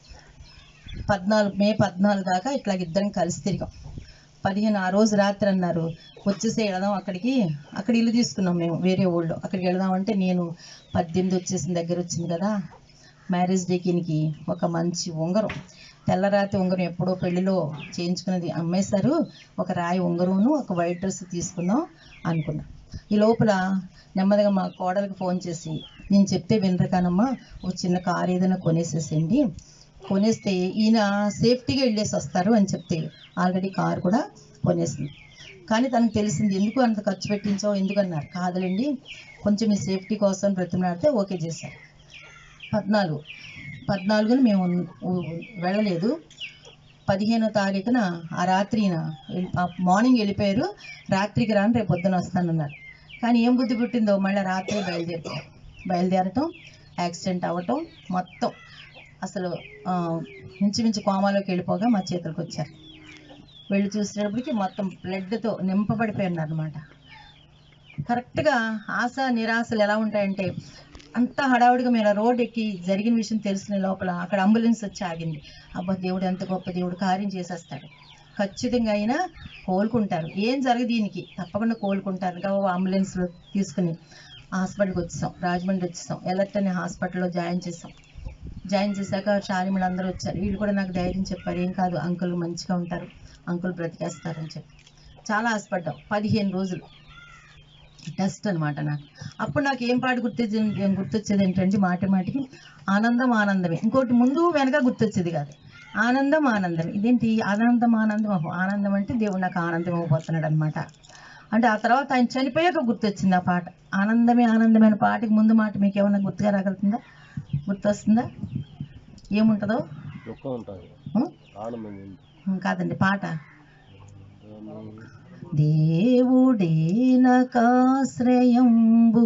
పద్నాలుగు మే పద్నాలుగు దాకా ఇట్లా ఇద్దరం కలిసి తిరిగాం పదిహేను ఆ రోజు రాత్రి అన్నారు వచ్చేసి వెళదాం అక్కడికి అక్కడ ఇల్లు తీసుకున్నాం మేము వేరే ఊళ్ళో అక్కడికి వెళదాం అంటే నేను పద్దెనిమిది వచ్చేసిన దగ్గర వచ్చింది కదా మ్యారేజ్ డేకినికి ఒక మంచి ఉంగరం తెల్లరాతి ఉంగరం ఎప్పుడో పెళ్లిలో చేయించుకున్నది అమ్మేశారు ఒక రాయి ఉంగరంను ఒక వైట్ డ్రెస్ తీసుకుందాం అనుకున్నా ఈ లోపల నెమ్మదిగా మా కోడలికి ఫోన్ చేసి నేను చెప్తే వినరు కానమ్మా ఒక చిన్న కారు ఏదైనా కొనేసేసేయండి కొనేస్తే ఈయన సేఫ్టీగా వెళ్ళేసి వస్తారు అని చెప్తే ఆల్రెడీ కారు కూడా కొనేసింది కానీ తనకు తెలిసింది ఎందుకు అంత ఖర్చు పెట్టించావు ఎందుకు అన్నారు కాదులేండి కొంచెం మీ సేఫ్టీ కోసం బ్రతిమలాడితే ఓకే చేశారు పద్నాలుగు పద్నాలుగున మేము ఉ- వెళ్ళలేదు పదిహేనో తారీఖున ఆ రాత్రిన వెళ్ళి- ఆ మార్నింగ్ వెళ్ళిపోయారు రాత్రికి రాని రేపు పొద్దున వస్తానన్నారు కానీ ఏం బుద్ధి పుట్టిందో మళ్ళీ రాత్రి బయలుదేరుతాం బయలుదేరటం యాక్సిడెంట్ అవ్వటం మొత్తం అసలు ఆ, ఇంచుమించు కోమాలోకి వెళ్ళిపోగా మా చేతులకు వచ్చారు వెళ్ళి చూసేటప్పటికి మొత్తం బ్లడ్తో నింపబడిపోయినారు అనమాట కరెక్ట్గా ఆశ నిరాశలు ఎలా ఉంటాయంటే అంత హడావుడిగా మీరు రోడ్ ఎక్కి జరిగిన విషయం తెలిసిన లోపల అక్కడ అంబులెన్స్ వచ్చి ఆగింది అబ్బా దేవుడు ఎంత గొప్ప దేవుడు కార్యం చేసేస్తాడు ఖచ్చితంగా అయినా కోలుకుంటారు ఏం జరగదు దీనికి తప్పకుండా కోలుకుంటారు ఇంకా అంబులెన్స్లో తీసుకుని హాస్పిటల్కి వచ్చేసాం రాజమండ్రి వచ్చేసాం ఎలర్ట్ అనే హాస్పిటల్లో జాయిన్ చేసాం జాయిన్ చేశాక చారిమలు అందరూ వచ్చారు వీళ్ళు కూడా నాకు ధైర్యం చెప్పారు ఏం కాదు అంకుల్ మంచిగా ఉంటారు అంకుల్ బ్రతికేస్తారని చెప్పి చాలా ఆశపడ్డాం పదిహేను రోజులు టెస్ట్ అనమాట నాకు అప్పుడు నాకు ఏం పాట గుర్తొచ్చేది ఏం గుర్తొచ్చేది ఏంటంటే మాటి మాటికి ఆనందం ఆనందమే ఇంకోటి ముందు వెనక గుర్తొచ్చేది కాదు ఆనందం ఆనందం ఇదేంటి ఆనందం ఆనందం అహో, ఆనందం అంటే దేవుడు నాకు ఆనందం అయిపోతున్నాడు అనమాట అంటే ఆ తర్వాత ఆయన చనిపోయాక గుర్తొచ్చింది ఆ పాట ఆనందమే ఆనందమైన పాటకి ముందు మాట మీకు ఏమైనా గుర్తుగా రాగలుగుతుందా గుర్తొస్తుందా ఏముంటుందో దుఃఖం ఉంటుంది ఉం? ఆనందం ఉంది ఉం, కాదండి పాట దాన్ని దేవుడే నకాశ్రయంబు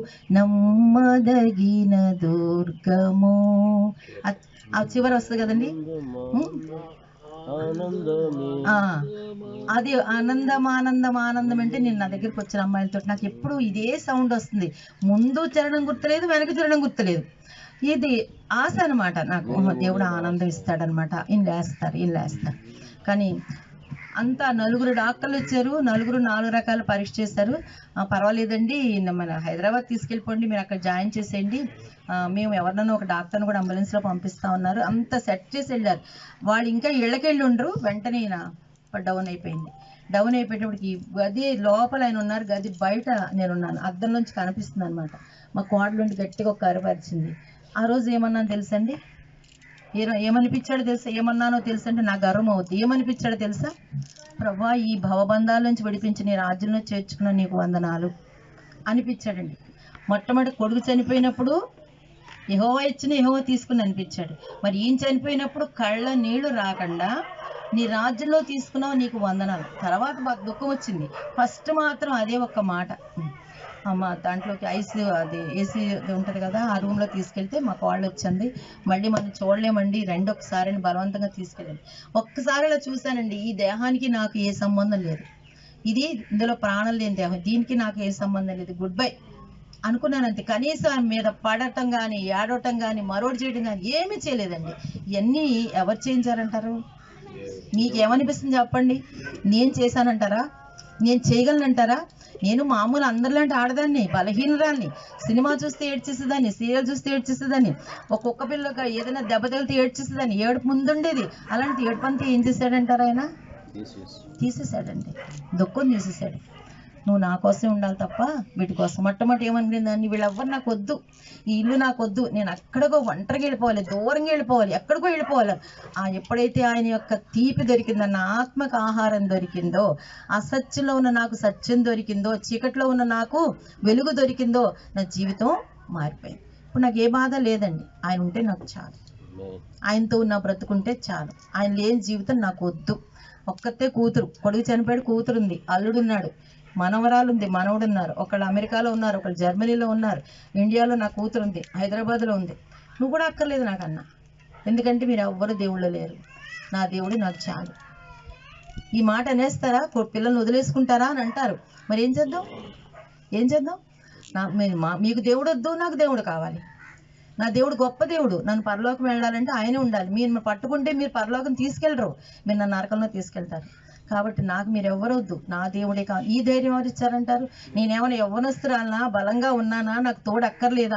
నమ్మదగిన దుర్గము ఆ- ఆ చివరి వస్తుంది కదండి ఉం? ఆనందమే ఆ, అది ఆనందం ఆనందం ఆనందం అంటే నేను నా దగ్గరికి వచ్చిన అమ్మాయిలతో నాకు ఎప్పుడు ఇదే సౌండ్ వస్తుంది ముందు చరణం గుర్తులేదు వెనక చరణం గుర్తులేదు ఇది ఆశ అనమాట నాకు ఓహో, దేవుడు ఆనందం ఇస్తాడనమాట ఈయన లేస్తారు ఈయన లేస్తారు కానీ అంతా నలుగురు డాక్టర్లు వచ్చారు నలుగురు నాలుగు రకాల పరీక్ష చేశారు ఆ, పర్వాలేదండి న- మన హైదరాబాద్ తీసుకెళ్ళిపోండి మీరు అక్కడ జాయిన్ చేసేయండి ఆ, మేము ఎవరినైనా ఒక డాక్టర్ని కూడా అంబులెన్స్లో పంపిస్తా ఉన్నారు అంత సెట్ చేసి వెళ్ళారు వాళ్ళు ఇంకా ఇళ్ళకెళ్ళి ఉండరు వెంటనే ఈయన డౌన్ అయిపోయింది డౌన్ అయిపోయేటప్పటికి గది లోపల ఆయన ఉన్నారు గది బయట నేను ఉన్నాను అద్దం నుంచి కనిపిస్తుంది అనమాట మా కోడలుండి గట్టిగా ఒక కరుపరిచింది ఆ రోజు ఏమన్నాను తెలుసండి ఏ ఏమనిపించాడో తెలుసా ఏమన్నానో తెలుసా అంటే నా గర్వం అవుద్ది ఏమనిపించాడో తెలుసా ప్రభా ఈ భవబంధాల నుంచి విడిపించి నీ రాజ్యంలో చేర్చుకున్న నీకు వందనాలు అనిపించాడండి మొట్టమొదటి కొడుకు చనిపోయినప్పుడు యహోవా ఇచ్చిన యహోవా తీసుకుని అనిపించాడు మరి ఈయన చనిపోయినప్పుడు కళ్ళ నీళ్లు రాకుండా నీ రాజ్యంలో తీసుకున్నావు నీకు వందనాలు తర్వాత మాకు దుఃఖం వచ్చింది ఫస్ట్ మాత్రం అదే ఒక్క మాట అమ్మ దాంట్లోకి ఐసీ అది ఏసీ ఉంటుంది కదా ఆ రూమ్లో తీసుకెళ్తే మా కాళ్ళు వచ్చింది మళ్ళీ మనం చూడలేమండి రెండొకసారి అని బలవంతంగా తీసుకెళ్ళండి ఒక్కసారి అలా చూశానండి ఈ దేహానికి నాకు ఏ సంబంధం లేదు ఇది ఇందులో ప్రాణం లేని దేహం దీనికి నాకు ఏ సంబంధం లేదు గుడ్ బై అనుకున్నాను అంతే కనీసం ఆయన మీద పడటం కానీ ఏడవటం కానీ మరోటి చేయడం కానీ ఏమీ చేయలేదండి ఇవన్నీ ఎవరు చేయించారంటారు మీకు ఏమనిపిస్తుంది చెప్పండి నేను చేశానంటారా నేను చేయగలనంటారా నేను మామూలు అందరిలాంటి ఆడదాన్ని బలహీనరాల్ని సినిమా చూస్తే ఏడ్చేసేదాన్ని సీరియల్ చూస్తే ఏడ్చేసేదాన్ని ఒక్కొక్క పిల్లగా ఏదైనా దెబ్బ తగిలితే ఏడ్చేసేదాన్ని ఏడుపు ముందుండేది అలాంటి ఏడుపు అంతా ఏం చేశాడంటారా ఆయన తీసేసి తీసేశాడండి దుఃఖం తీసేశాడు నువ్వు నా కోసం ఉండాలి తప్ప వీటి కోసం మొట్టమొదటి ఏమనుకుందాన్ని వీళ్ళెవ్వరు నాకు వద్దు ఈ ఇల్లు నాకు వద్దు నేను అక్కడికో ఒంటరిగా వెళ్ళిపోవాలి దూరంగా వెళ్ళిపోవాలి ఎక్కడికో వెళ్ళిపోవాలి ఆ ఎప్పుడైతే ఆయన యొక్క తీపి దొరికిందో నా ఆత్మకు ఆహారం దొరికిందో అసత్యంలో ఉన్న నాకు సత్యం దొరికిందో చీకట్లో ఉన్న నాకు వెలుగు దొరికిందో నా జీవితం మారిపోయింది ఇప్పుడు నాకు ఏ బాధ లేదండి ఆయన ఉంటే నాకు చాలు ఆమేన్. ఆయనతో నా బ్రతుకుంటే చాలు ఆయన లేని జీవితం నాకు వద్దు ఒక్కతే కూతురు కొడుకు చనిపోయాడు కూతురు ఉంది అల్లుడు ఉన్నాడు మనవరాలు ఉంది మనవడు ఉన్నారు ఒకళ్ళు అమెరికాలో ఉన్నారు ఒకళ్ళు జర్మనీలో ఉన్నారు ఇండియాలో నా కూతురు ఉంది హైదరాబాద్లో ఉంది నువ్వు కూడా అక్కర్లేదు నాకు అన్న ఎందుకంటే మీరు ఎవ్వరు దేవుళ్ళు లేరు నా దేవుడు నాకు చాలు ఈ మాట అనేస్తారా కొ- పిల్లల్ని వదిలేసుకుంటారా అని అంటారు మరి ఏం చేద్దాం ఏం చేద్దాం నా మీ- మా- మీకు దేవుడు వద్దు నాకు దేవుడు కావాలి నా దేవుడు గొప్ప దేవుడు నన్ను పరలోకం వెళ్ళాలంటే ఆయనే ఉండాలి మీరు పట్టుకుంటే మీరు పరలోకం తీసుకెళ్ళరు మీరు నన్ను నరకంలో తీసుకెళ్తారు కాబట్టి నాకు మీరు ఎవరొద్దు నా దేవుడే కా ఈ ధైర్యం ఎవరు ఇచ్చారంటారు నేనేమైనా యవ్వనస్తురాలనా బలంగా ఉన్నానా నాకు తోడు అక్కర్లేదా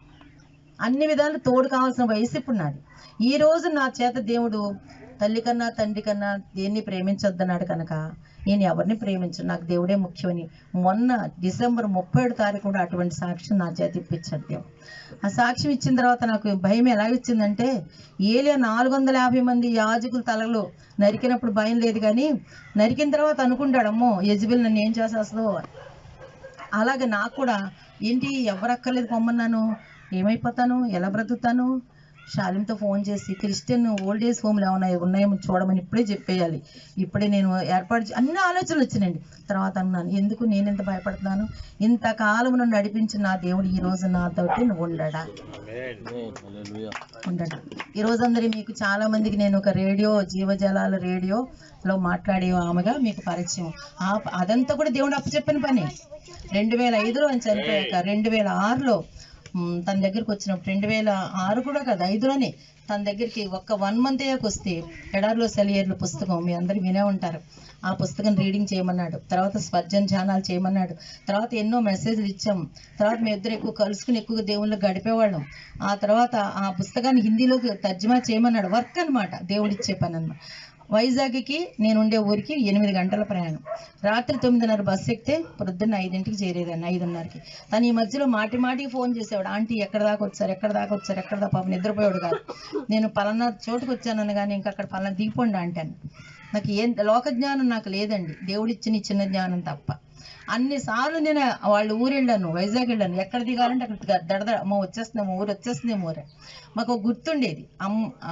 అన్ని విధాలు తోడు కావాల్సిన వయసు ఇప్పుడు నాది ఈ రోజు నా చేత దేవుడు తల్లి కన్నా తండ్రి కన్నా దేన్ని ప్రేమించొద్దన్నాడు కనుక నేను ఎవరిని ప్రేమించను నాకు దేవుడే ముఖ్యమని మొన్న డిసెంబర్ ముప్పై ఏడు తారీఖు కూడా అటువంటి సాక్ష్యం నా చేత ఇప్పించాడు దేవుడు ఆ సాక్ష్యం ఇచ్చిన తర్వాత నాకు భయం ఎలా ఇచ్చిందంటే ఏలియా నాలుగు వందల యాభై మంది యాజకుల తలలో నరికినప్పుడు భయం లేదు కానీ నరికిన తర్వాత అనుకుంటాడు అమ్మో యజ్బిల్ నన్ను ఏం చేసేస్తుందో అని. అలాగే నాకు కూడా ఏంటి ఎవరు అక్కర్లేదు పొమ్మన్నాను ఏమైపోతాను ఎలా బ్రతుకుతాను షాలింతో ఫోన్ చేసి క్రిస్టియన్ ఓల్డ్ ఏజ్ హోమ్లు ఏమైనా ఉన్నాయేమో చూడమని ఇప్పుడే చెప్పేయాలి ఇప్పుడే నేను ఏర్పాటు చే- అన్ని ఆలోచనలు వచ్చినాయండి తర్వాత అన్నాను ఎందుకు నేను ఎంత భయపడుతున్నాను ఇంతకాలం నన్ను నడిపించిన నా దేవుడు ఈ రోజు నాతోటి నువ్వు ఉండడా ఆమేన్. హల్లెలూయా. ఉండడం ఈ రోజు అందరి మీకు చాలా మందికి నేను ఒక రేడియో జీవజలాల రేడియోలో మాట్లాడే ఆమెగా మీకు పరిచయం ఆ అదంతా కూడా దేవుడు అప్పచెప్పిన పని రెండు వేల ఐదులో ఆయన చనిపోయాక రెండు వేల ఆరులో మ్, తన దగ్గరికి వచ్చినప్పుడు రెండు వేల ఆరు కూడా కాదు ఐదులోనే తన దగ్గరికి ఒక్క వన్ మంత్ అయ్యాక వస్తే ఎడారిలో సెలియర్లు పుస్తకం మీ అందరు వినే ఉంటారు ఆ పుస్తకం రీడింగ్ చేయమన్నాడు తర్వాత స్వర్జన్ ధ్యానాలు చేయమన్నాడు తర్వాత ఎన్నో మెసేజ్లు ఇచ్చాం తర్వాత మేము ఇద్దరు ఎక్కువ కలుసుకుని ఎక్కువగా దేవుళ్ళు గడిపేవాళ్ళం ఆ తర్వాత ఆ పుస్తకాన్ని హిందీలోకి తర్జుమా చేయమన్నాడు వర్క్ అన్నమాట దేవుడిచ్చే పని అన్నమాట వైజాగ్కి నేను ఉండే ఊరికి ఎనిమిది గంటల ప్రయాణం రాత్రి తొమ్మిదిన్నర బస్సు ఎక్కితే పొద్దున్న ఐదింటికి చేరేదాన్ని ఐదున్నరకి తను ఈ మధ్యలో మాటి మాటికి ఫోన్ చేసేవాడు ఆంటీ ఎక్కడ దాకా వచ్చారు ఎక్కడ దాకా వచ్చారు ఎక్కడ దాకా పాపం నిద్రపోయాడు కాదు నేను పలానా చోటుకు వచ్చానని కానీ ఇంకా అక్కడ పలానా దిగిపోండి అంటాను నాకు ఏం లోక జ్ఞానం నాకు లేదండి దేవుడిచ్చిన ఈ చిన్న జ్ఞానం తప్ప అన్నిసార్లు నేను వాళ్ళ ఊరు వెళ్ళాను వైజాగ్ వెళ్ళాను ఎక్కడ దిగాలంటే అక్కడ దడదడ అమ్మ వచ్చేస్తుందేమో ఊరు వచ్చేస్తుందేమో ఊరే మాకు ఒక గుర్తుండేది అమ్ ఆ,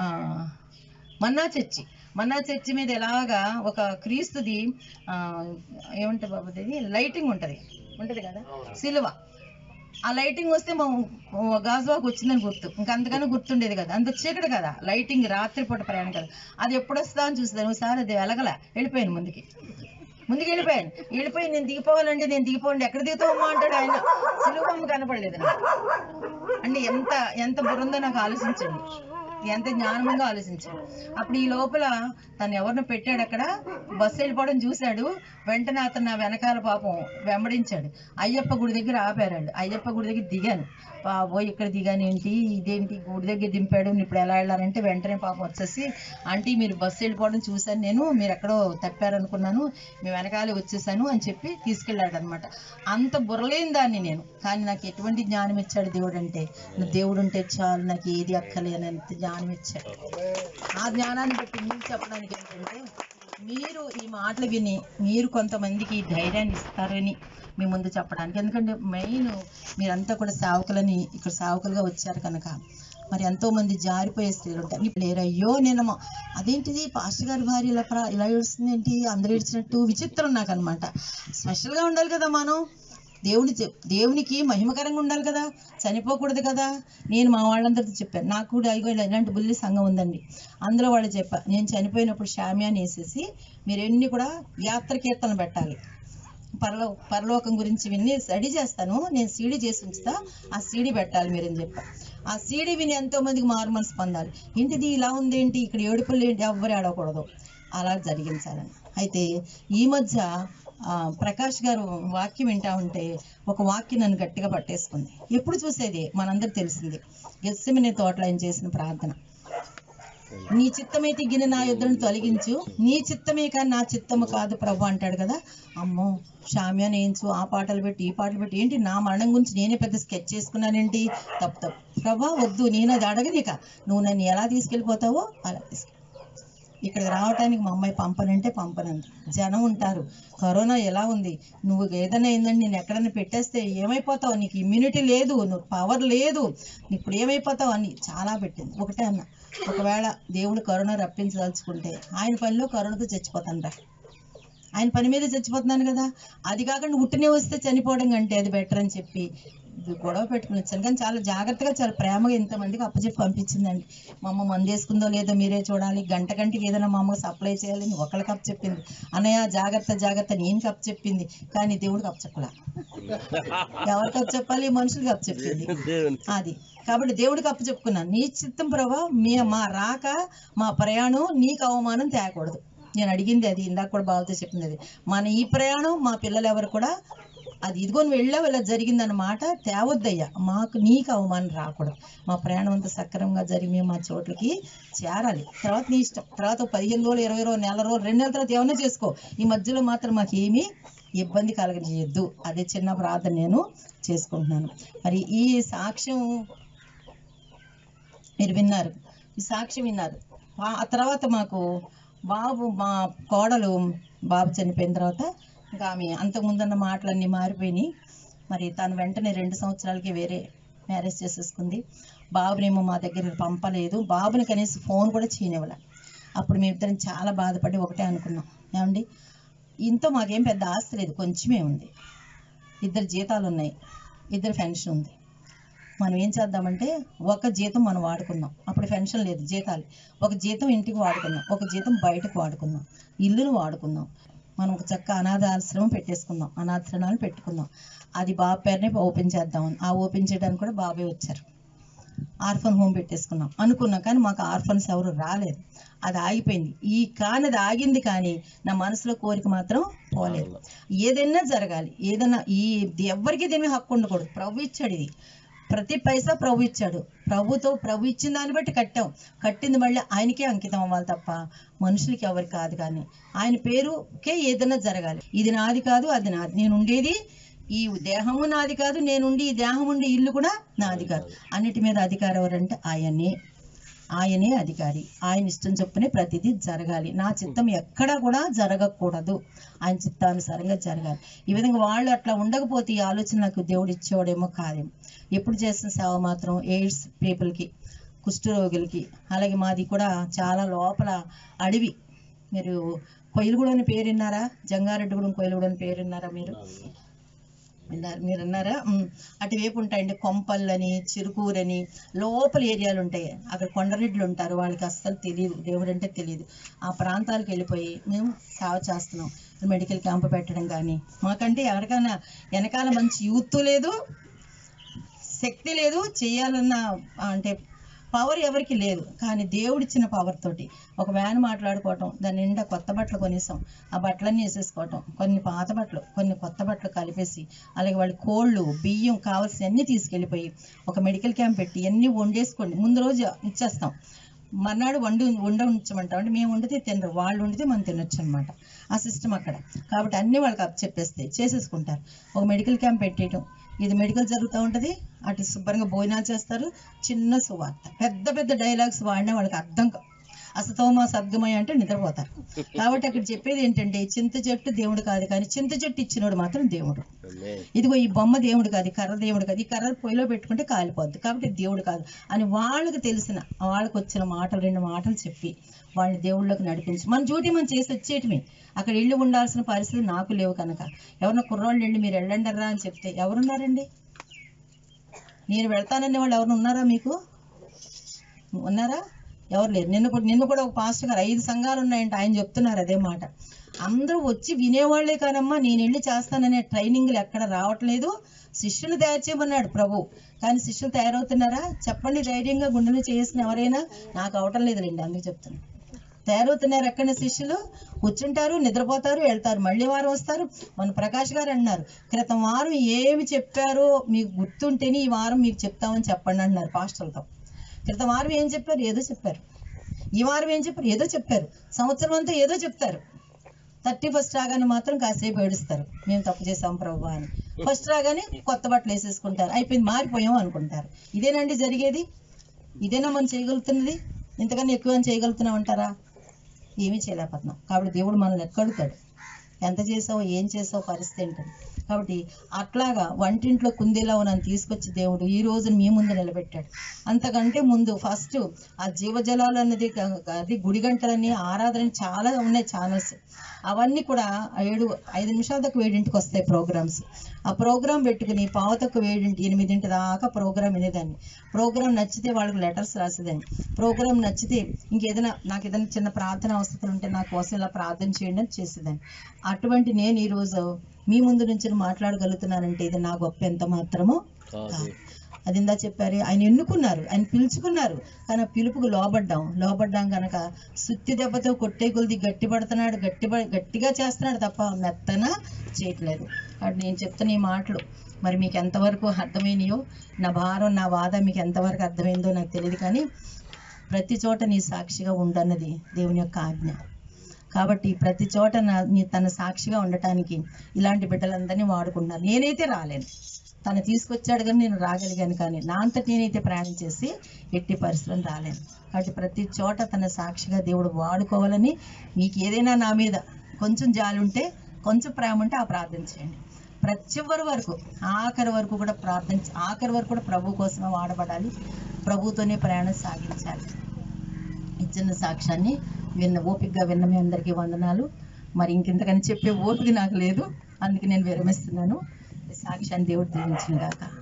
మన్నా చర్చి మన్నా చర్చి మీద ఎలాగా ఒక క్రీస్తుది ఆ, ఏమంటే బాబు అది లైటింగ్ ఉంటుంది ఉంటుంది కదా సిలువ ఆ లైటింగ్ వస్తే మా గాజువాకు వచ్చిందని గుర్తు ఇంకా అంతకన్నా గుర్తుండేది కదా అంత చీకటి కదా లైటింగ్ రాత్రిపూట ప్రయాణం కదా అది ఎప్పుడు వస్తా అని చూస్తాను ఒకసారి అది వెలగల వెళ్ళిపోయాను ముందుకి ముందుకు వెళ్ళిపోయాను వెళ్ళిపోయి నేను దిగిపోవాలంటే నేను దిగిపోండి ఎక్కడ దిగుతావమ్మా అంటాడు ఆయన సులువమ్మ కనపడలేదు నాకు అంటే ఎంత ఎంత బుర్రందో నాకు ఆలోచించండి ఎంత జ్ఞానంగా ఆలోచించాడు అప్పుడు ఈ లోపల తను ఎవరిని పెట్టాడు అక్కడ బస్సు వెళ్ళిపోవడం చూశాడు వెంటనే అతను నా వెనకాల పాపం వెంబడించాడు అయ్యప్ప గుడి దగ్గర ఆపారాడు అయ్యప్ప గుడి దగ్గర దిగాను బాబోయ్ ఇక్కడ దిగానేంటి ఇదేంటి గుడి దగ్గర దింపాడు ఇప్పుడు ఎలా వెళ్ళాలంటే వెంటనే పాపం వచ్చేసి ఆంటీ మీరు బస్సు వెళ్ళిపోవడం చూశాను నేను మీరు ఎక్కడో తప్పారనుకున్నాను మీ వెనకాలే వచ్చేసాను అని చెప్పి తీసుకెళ్ళాడు అనమాట అంత బుర్రలేని దాన్ని నేను కానీ నాకు ఎటువంటి జ్ఞానం ఇచ్చాడు దేవుడు అంటే నా దేవుడు ఉంటే చాలు నాకు ఏది అక్కలేనంత జ్ఞానం ఇచ్చాడు ఆ జ్ఞానాన్ని బట్టి మీకు చెప్పడానికి ఏంటంటే మీరు ఈ మాటలు విని మీరు కొంతమందికి ధైర్యాన్ని ఇస్తారని మీ ముందు చెప్పడానికి ఎందుకంటే మెయిన్ మీరంతా కూడా సేవకులని ఇక్కడ సేవకులుగా వచ్చారు కనుక మరి ఎంతో మంది జారిపోయే స్త్రీలు ఉంటారు ఇప్పుడు లేరు అయ్యో నేను మా- అదేంటిది పాస్టర్ గారి భార్య ఇలా ప్రా- ఇలా ఏడుస్తుంది ఏంటి అందరూ ఏడ్చినట్టు విచిత్రం నాకు అనమాట స్పెషల్గా ఉండాలి కదా మనం దేవుని చెప్- దేవునికి మహిమకరంగా ఉండాలి కదా చనిపోకూడదు కదా నేను మా వాళ్ళందరితో చెప్పాను నాకు కూడా అయ్యో ఇలా ఇలాంటి బుల్లి సంఘం ఉందండి అందులో వాళ్ళు చెప్పా నేను చనిపోయినప్పుడు షామ్యాన్ని వేసేసి మీరు ఎన్ని కూడా యాత్ర కీర్తనలు పెట్టాలి పరలో పరలోకం గురించి విని రెడీ చేస్తాను నేను సీడీ చేసి ఉంచుతా ఆ సీడీ పెట్టాలి మీరని చెప్పా ఆ సీడీ విని ఎంతో మందికి మారు మనసు పొందాలి ఏంటిది ఇలా ఉందేంటి ఇక్కడ ఏడుపులు ఏంటి ఎవ్వరు ఆడకూడదు అలా జరిగించాలని అయితే ఈ మధ్య ఆ, ప్రకాష్ గారు వాక్యం వింటా ఉంటే ఒక వాక్యం నన్ను గట్టిగా పట్టేసుకుంది ఎప్పుడు చూసేది మనందరికి తెలిసింది గెస్సెమినే తోటలో ఆయన చేసిన ప్రార్థన నీ చిత్తమే తిగ్గిన నా యుద్ధను తొలగించు నీ చిత్తమే కానీ నా చిత్తము కాదు ప్రభు అంటాడు కదా అమ్మో షామ్యాన్ ఏంచు ఆ పాటలు పెట్టి ఈ పాటలు పెట్టి ఏంటి నా మరణం గురించి నేనే పెద్ద స్కెచ్ చేసుకున్నానేంటి తప్పు తప్పు ప్రభా వద్దు నేను అది అడగనిక నువ్వు నన్ను ఎలా తీసుకెళ్ళిపోతావో అలా తీసుకెళ్ళి ఇక్కడికి రావడానికి మా అమ్మాయి పంపనంటే పంపనంది జనం ఉంటారు కరోనా ఎలా ఉంది నువ్వు ఏదైనా ఏందండి నేను ఎక్కడైనా పెట్టేస్తే ఏమైపోతావు నీకు ఇమ్యూనిటీ లేదు నువ్వు పవర్ లేదు ఇప్పుడు ఏమైపోతావు అని చాలా పెట్టింది ఒకటే అన్న ఒకవేళ దేవుడు కరోనా రప్పించదలుచుకుంటే ఆయన పనిలో కరోనాతో చచ్చిపోతాను ఆయన పని మీద చచ్చిపోతున్నాను కదా అది కాకుండా ఉట్టినే వస్తే చనిపోవడం కంటే అది బెటర్ అని చెప్పి ఇది గొడవ పెట్టుకుని వచ్చాను కానీ చాలా జాగ్రత్తగా చాలా ప్రేమగా ఇంతమందికి అప్పచెప్పి పంపించిందండి మా అమ్మ మందు వేసుకుందో లేదో మీరే చూడాలి గంట గంటకి ఏదైనా మా అమ్మకి సప్లై చేయాలని ఒకళ్ళకి అప్పు చెప్పింది అన్నయ్య జాగ్రత్త జాగ్రత్త నేను కప్పు చెప్పింది కానీ దేవుడికి అప్పు చెప్పలా ఎవరికి అప్పు చెప్పాలి మనుషులకి అప్పు చెప్పింది దేవుని అది కాబట్టి దేవుడికి అప్పు చెప్పుకున్నాను నీ చిత్తం ప్రభా మీ మా రాక మా ప్రయాణం నీకు అవమానం తేకూడదు నేను అడిగింది అది ఇందాక కూడా బాబుతో చెప్పింది అది మన ఈ ప్రయాణం మా పిల్లలు ఎవరు కూడా అది ఇదిగో నువ్వు వెళ్ళావు ఇలా జరిగిందన్నమాట తేవద్దయ్యా మాకు నీకు అవమానం రాకూడదు మా ప్రయాణం అంతా సక్రమంగా జరిగి మేము మా చోట్లకి చేరాలి తర్వాత నీ ఇష్టం తర్వాత ఒక పదిహేను రోజులు ఇరవై రోజులు నెల రోజులు రెండు నెలల తర్వాత ఏమైనా చేసుకో ఈ మధ్యలో మాత్రం మాకు ఏమీ ఇబ్బంది కలగజేయద్దు అదే చిన్న ప్రార్థన నేను చేసుకుంటున్నాను మరి ఈ సాక్ష్యం మీరు విన్నారు ఈ సాక్ష్యం విన్నారు ఆ- ఆ తర్వాత మాకు బాబు మా కోడలు బాబు చనిపోయిన తర్వాత ఇంకా ఆమె అంతకుముందున్న మాటలన్నీ మారిపోయినాయి మరి తను వెంటనే రెండు సంవత్సరాలకి వేరే మ్యారేజ్ చేసేసుకుంది బాబునేమో మా దగ్గర పంపలేదు బాబుని కనీసం ఫోన్ కూడా చేయనివ్వలే అప్పుడు మేమిద్దరం చాలా బాధపడి ఒకటే అనుకున్నాం ఏమండి ఇంతో మాకేం పెద్ద ఆస్తి లేదు కొంచెమే ఉంది ఇద్దరు జీతాలు ఉన్నాయి ఇద్దరు పెన్షన్ ఉంది మనం ఏం చేద్దామంటే ఒక జీతం మనం వాడుకుందాం అప్పుడు పెన్షన్ లేదు జీతాలు ఒక జీతం ఇంటికి వాడుకుందాం ఒక జీతం బయటకు వాడుకుందాం ఇల్లును వాడుకుందాం మనం ఒక చక్క అనాథ ఆశ్రమం పెట్టేసుకుందాం అనాథాశ్రమాలు పెట్టుకుందాం అది బాబు పేరునే ఓపెన్ చేద్దామని ఆ ఓపెన్ చేయడానికి కూడా బాబే వచ్చారు ఆర్ఫన్ హోమ్ పెట్టేసుకున్నాం అనుకున్నాం కానీ మాకు ఆర్ఫన్స్ ఎవరు రాలేదు అది ఆగిపోయింది ఈ కానిది ఆగింది కానీ నా మనసులో కోరిక మాత్రం పోలేదు ఏదైనా జరగాలి ఏదైనా ఈ ఎవరికి దీని హక్కు ఉండకూడదు ప్రభు ఇచ్చాడు ఇది ప్రతి పైసా ప్రభు ఇచ్చాడు ప్రభుతో ప్రభు ఇచ్చిన దాన్ని బట్టి కట్టాం కట్టింది మళ్ళీ ఆయనకే అంకితం అవ్వాలి తప్ప మనుషులకి ఎవరికి కాదు కానీ ఆయన పేరుకే ఏదైనా జరగాలి ఇది నాది కాదు అది నాది నేను ఉండేది ఈ దేహము నాది కాదు నేనుండి ఈ దేహం ఉండి ఇల్లు కూడా నాది కాదు అన్నిటి మీద అధికారం ఎవరంటే ఆయనే ఆయనే అధికారి ఆయన ఇష్టం చొప్పునే ప్రతిదీ జరగాలి నా చిత్తం ఎక్కడా కూడా జరగకూడదు ఆయన చిత్తానుసారంగా జరగాలి ఈ విధంగా వాళ్ళు అట్లా ఉండకపోతే ఈ ఆలోచన నాకు దేవుడు ఇచ్చేవాడేమో కాదేమో ఎప్పుడు చేసిన సేవ మాత్రం ఎయిడ్స్ పీపుల్కి కుష్ఠరోగులకి అలాగే మాది కూడా చాలా లోపల అడవి మీరు కొయ్యలగూడ అని పేరు విన్నారా జంగారెడ్డిగూడెం కొయ్యలగూడ అని పేరు విన్నారా మీరు విన్నారు మీరు అన్నారా ఉమ్. అటువైపు ఉంటాయండి కొంపల్లని చిరుకూరని లోపల ఏరియాలు ఉంటాయి అక్కడ కొండరెడ్లు ఉంటారు వాళ్ళకి అస్సలు తెలియదు దేవుడు అంటే తెలియదు ఆ ప్రాంతాలకు వెళ్ళిపోయి మేము సేవ చేస్తున్నాం మెడికల్ క్యాంప్ పెట్టడం కానీ మాకంటే ఎవరికైనా వెనకాల మంచి యూత్ లేదు శక్తి లేదు చేయాలన్న ఆ, అంటే పవర్ ఎవరికి లేదు కానీ దేవుడిచ్చిన పవర్ తోటి ఒక వ్యాన్ మాట్లాడుకోవటం దాని నిండా కొత్త బట్టలు కొనేసాం ఆ బట్టలన్నీ వేసేసుకోవటం కొన్ని పాత బట్టలు కొన్ని కొత్త బట్టలు కలిపేసి అలాగే వాళ్ళ కోళ్ళు బియ్యం కావాల్సిన అన్నీ తీసుకెళ్ళిపోయి ఒక మెడికల్ క్యాంప్ పెట్టి అన్నీ వండేసుకోండి ముందు రోజు ఇచ్చేస్తాం మర్నాడు వండి వండ ఉంచమంటాం అంటే మేము వండితే తినరు వాళ్ళు వండితే మనం తినొచ్చు అనమాట ఆ సిస్టమ్ అక్కడ కాబట్టి అన్నీ వాళ్ళకి అప్ చెప్పేస్తే చేసేసుకుంటారు ఒక మెడికల్ క్యాంప్ పెట్టేయటం ఇది మెడికల్ జరుగుతూ ఉంటుంది అటు శుభ్రంగా భోజనాలు చేస్తారు చిన్న సువార్త పెద్ద పెద్ద డైలాగ్స్ వాడినా వాళ్ళకి అర్థం కావు అసతోమ సద్గమయ అంటే నిద్రపోతారు కాబట్టి అక్కడ చెప్పేది ఏంటంటే చింత చెట్టు దేవుడు కాదు కానీ చింత చెట్టు ఇచ్చినోడు మాత్రం దేవుడు Amen. ఇదిగో ఈ బొమ్మ దేవుడు కాదు ఈ కర్ర దేవుడు కాదు ఈ కర్ర పొయ్యిలో పెట్టుకుంటే కాలిపోద్ది కాబట్టి దేవుడు కాదు అని వాళ్ళకి తెలిసిన వాళ్ళకి వచ్చిన మాటలు రెండు మాటలు చెప్పి వాళ్ళని దేవుళ్ళకి నడిపించి మన డ్యూటీ మనం చేసి వచ్చేయటమే అక్కడ ఇల్లు ఉండాల్సిన పరిస్థితులు నాకు లేవు కనుక ఎవరన్నా కుర్రోళ్ళు వెళ్ళి మీరు వెళ్ళండి రా అని చెప్తే ఎవరున్నారండి నేను వెళ్తానని వాళ్ళు ఎవరు ఉన్నారా మీకు ఉన్నారా ఎవరు లేరు నిన్ను కూడా నిన్ను కూడా ఒక పాస్టర్ గారు ఐదు సంఘాలు ఉన్నాయంటే ఆయన చెప్తున్నారు అదే మాట అందరూ వచ్చి వినేవాళ్లే కానమ్మా నేను వెళ్ళి చేస్తాననే ట్రైనింగ్లు ఎక్కడ రావట్లేదు శిష్యులు తయారు చేయమన్నాడు ప్రభు కానీ శిష్యులు తయారవుతున్నారా చెప్పండి ధైర్యంగా గుండెలు చేసిన ఎవరైనా నాకు అవటం లేదులేండి అందుకు చెప్తున్నా తయారవుతున్నారు ఎక్కడ శిష్యులు కూర్చుంటారు నిద్రపోతారు వెళ్తారు మళ్ళీ వారం వస్తారు మన ప్రకాష్ గారు అన్నారు క్రితం వారం ఏమి చెప్పారో మీకు గుర్తుంటేనే ఈ వారం మీకు చెప్తామని చెప్పండి అన్నారు పాస్టర్లతో క్రితం వారం ఏం చెప్పారు ఏదో చెప్పారు ఈ వారం ఏం చెప్పారు ఏదో చెప్పారు సంవత్సరం అంతా ఏదో చెప్తారు థర్టీ ఫస్ట్ రాగానే మాత్రం కాసేపు ఏడుస్తారు మేము తప్పు చేసాం ప్రభు అని ఫస్ట్ రాగానే కొత్త బట్టలు వేసేసుకుంటారు అయిపోయింది మారిపోయాం అనుకుంటారు ఇదేనండి జరిగేది ఇదేనా మనం చేయగలుగుతున్నది ఇంతకన్నా ఎక్కువ చేయగలుగుతున్నాం అంటారా ఏమీ చేయలేకపోతున్నాం కాబట్టి దేవుడు మనల్ని ఎక్కడుతాడు ఎంత చేసావు ఏం చేసావు పరిస్థితి ఏంటని కాబట్టి అట్లాగా వంటింట్లో కుందేలా నన్ను తీసుకొచ్చి దేవుడు ఈ రోజు మీ ముందు నిలబెట్టాడు అంతకంటే ముందు ఫస్ట్ ఆ జీవజలాలు అన్నది క- అది గుడి గంటలని ఆరాధన చాలా ఉన్నాయి ఛానల్స్ అవన్నీ కూడా ఏడు ఐదు నిమిషాల దాకా ఏడింటికి వస్తాయి ప్రోగ్రామ్స్ ఆ ప్రోగ్రామ్ పెట్టుకుని పావుతకు ఏడింటి ఎనిమిదింటి దాకా ప్రోగ్రామ్ వినేదాన్ని ప్రోగ్రామ్ నచ్చితే వాళ్ళకి లెటర్స్ రాసేదాన్ని ప్రోగ్రామ్ నచ్చితే ఇంకేదైనా నాకు ఏదైనా చిన్న ప్రార్థన అవసరం ఉంటే నా కోసం ఇలా ప్రార్థన చేయండి అని చేసేదాన్ని అటువంటి నేను ఈరోజు మీ ముందు నుంచి మాట్లాడగలుగుతున్నానంటే ఇది నా గొప్ప ఎంత మాత్రమో కాదు అది ఇందా చెప్పారు ఆయన ఎన్నుకున్నారు ఆయన పిలుచుకున్నారు కానీ ఆ పిలుపుకు లోబడ్డాం లోబడ్డాం కనుక సుత్తి దెబ్బతో కొట్టే కొలిది గట్టి పడుతున్నాడు గట్టి గట్టిగా చేస్తున్నాడు తప్ప మెత్తన చేయట్లేదు కాబట్టి నేను చెప్తున్న ఈ మాటలు మరి మీకు ఎంతవరకు అర్థమైనయో నా భారం నా బాధ మీకు ఎంతవరకు అర్థమైందో నాకు తెలియదు కానీ ప్రతి చోట నీ సాక్షిగా ఉండన్నది దేవుని యొక్క ఆజ్ఞ కాబట్టి ప్రతి చోట నా నీ తన సాక్షిగా ఉండటానికి ఇలాంటి బిడ్డలందరినీ వాడుకుంటున్నారు నేనైతే రాలేను తను తీసుకొచ్చాడు కానీ నేను రాగలిగాను కానీ నా అంతటి నేనైతే ప్రయాణం చేసి ఎట్టి పరిస్థితులను రాలేను కాబట్టి ప్రతి చోట తన సాక్షిగా దేవుడు వాడుకోవాలని మీకు ఏదైనా నా మీద కొంచెం జాలి ఉంటే కొంచెం ప్రేమ ఉంటే ఆ ప్రార్థన చేయండి ప్రతి చివరి వరకు ఆఖరి వరకు కూడా ప్రార్థన ఆఖరి వరకు కూడా ప్రభు కోసమే వాడబడాలి ప్రభుతోనే ప్రయాణం సాగించాలి ఇచ్చిన సాక్ష్యాన్ని విన్న ఓపికగా విన్న మీ అందరికీ వందనాలు మరి ఇంకెంతకని చెప్పే ఓపిక నాకు లేదు అందుకే నేను విరమిస్తున్నాను ఈ సాక్ష్యాన్ని దేవుడు దీవించిన గాక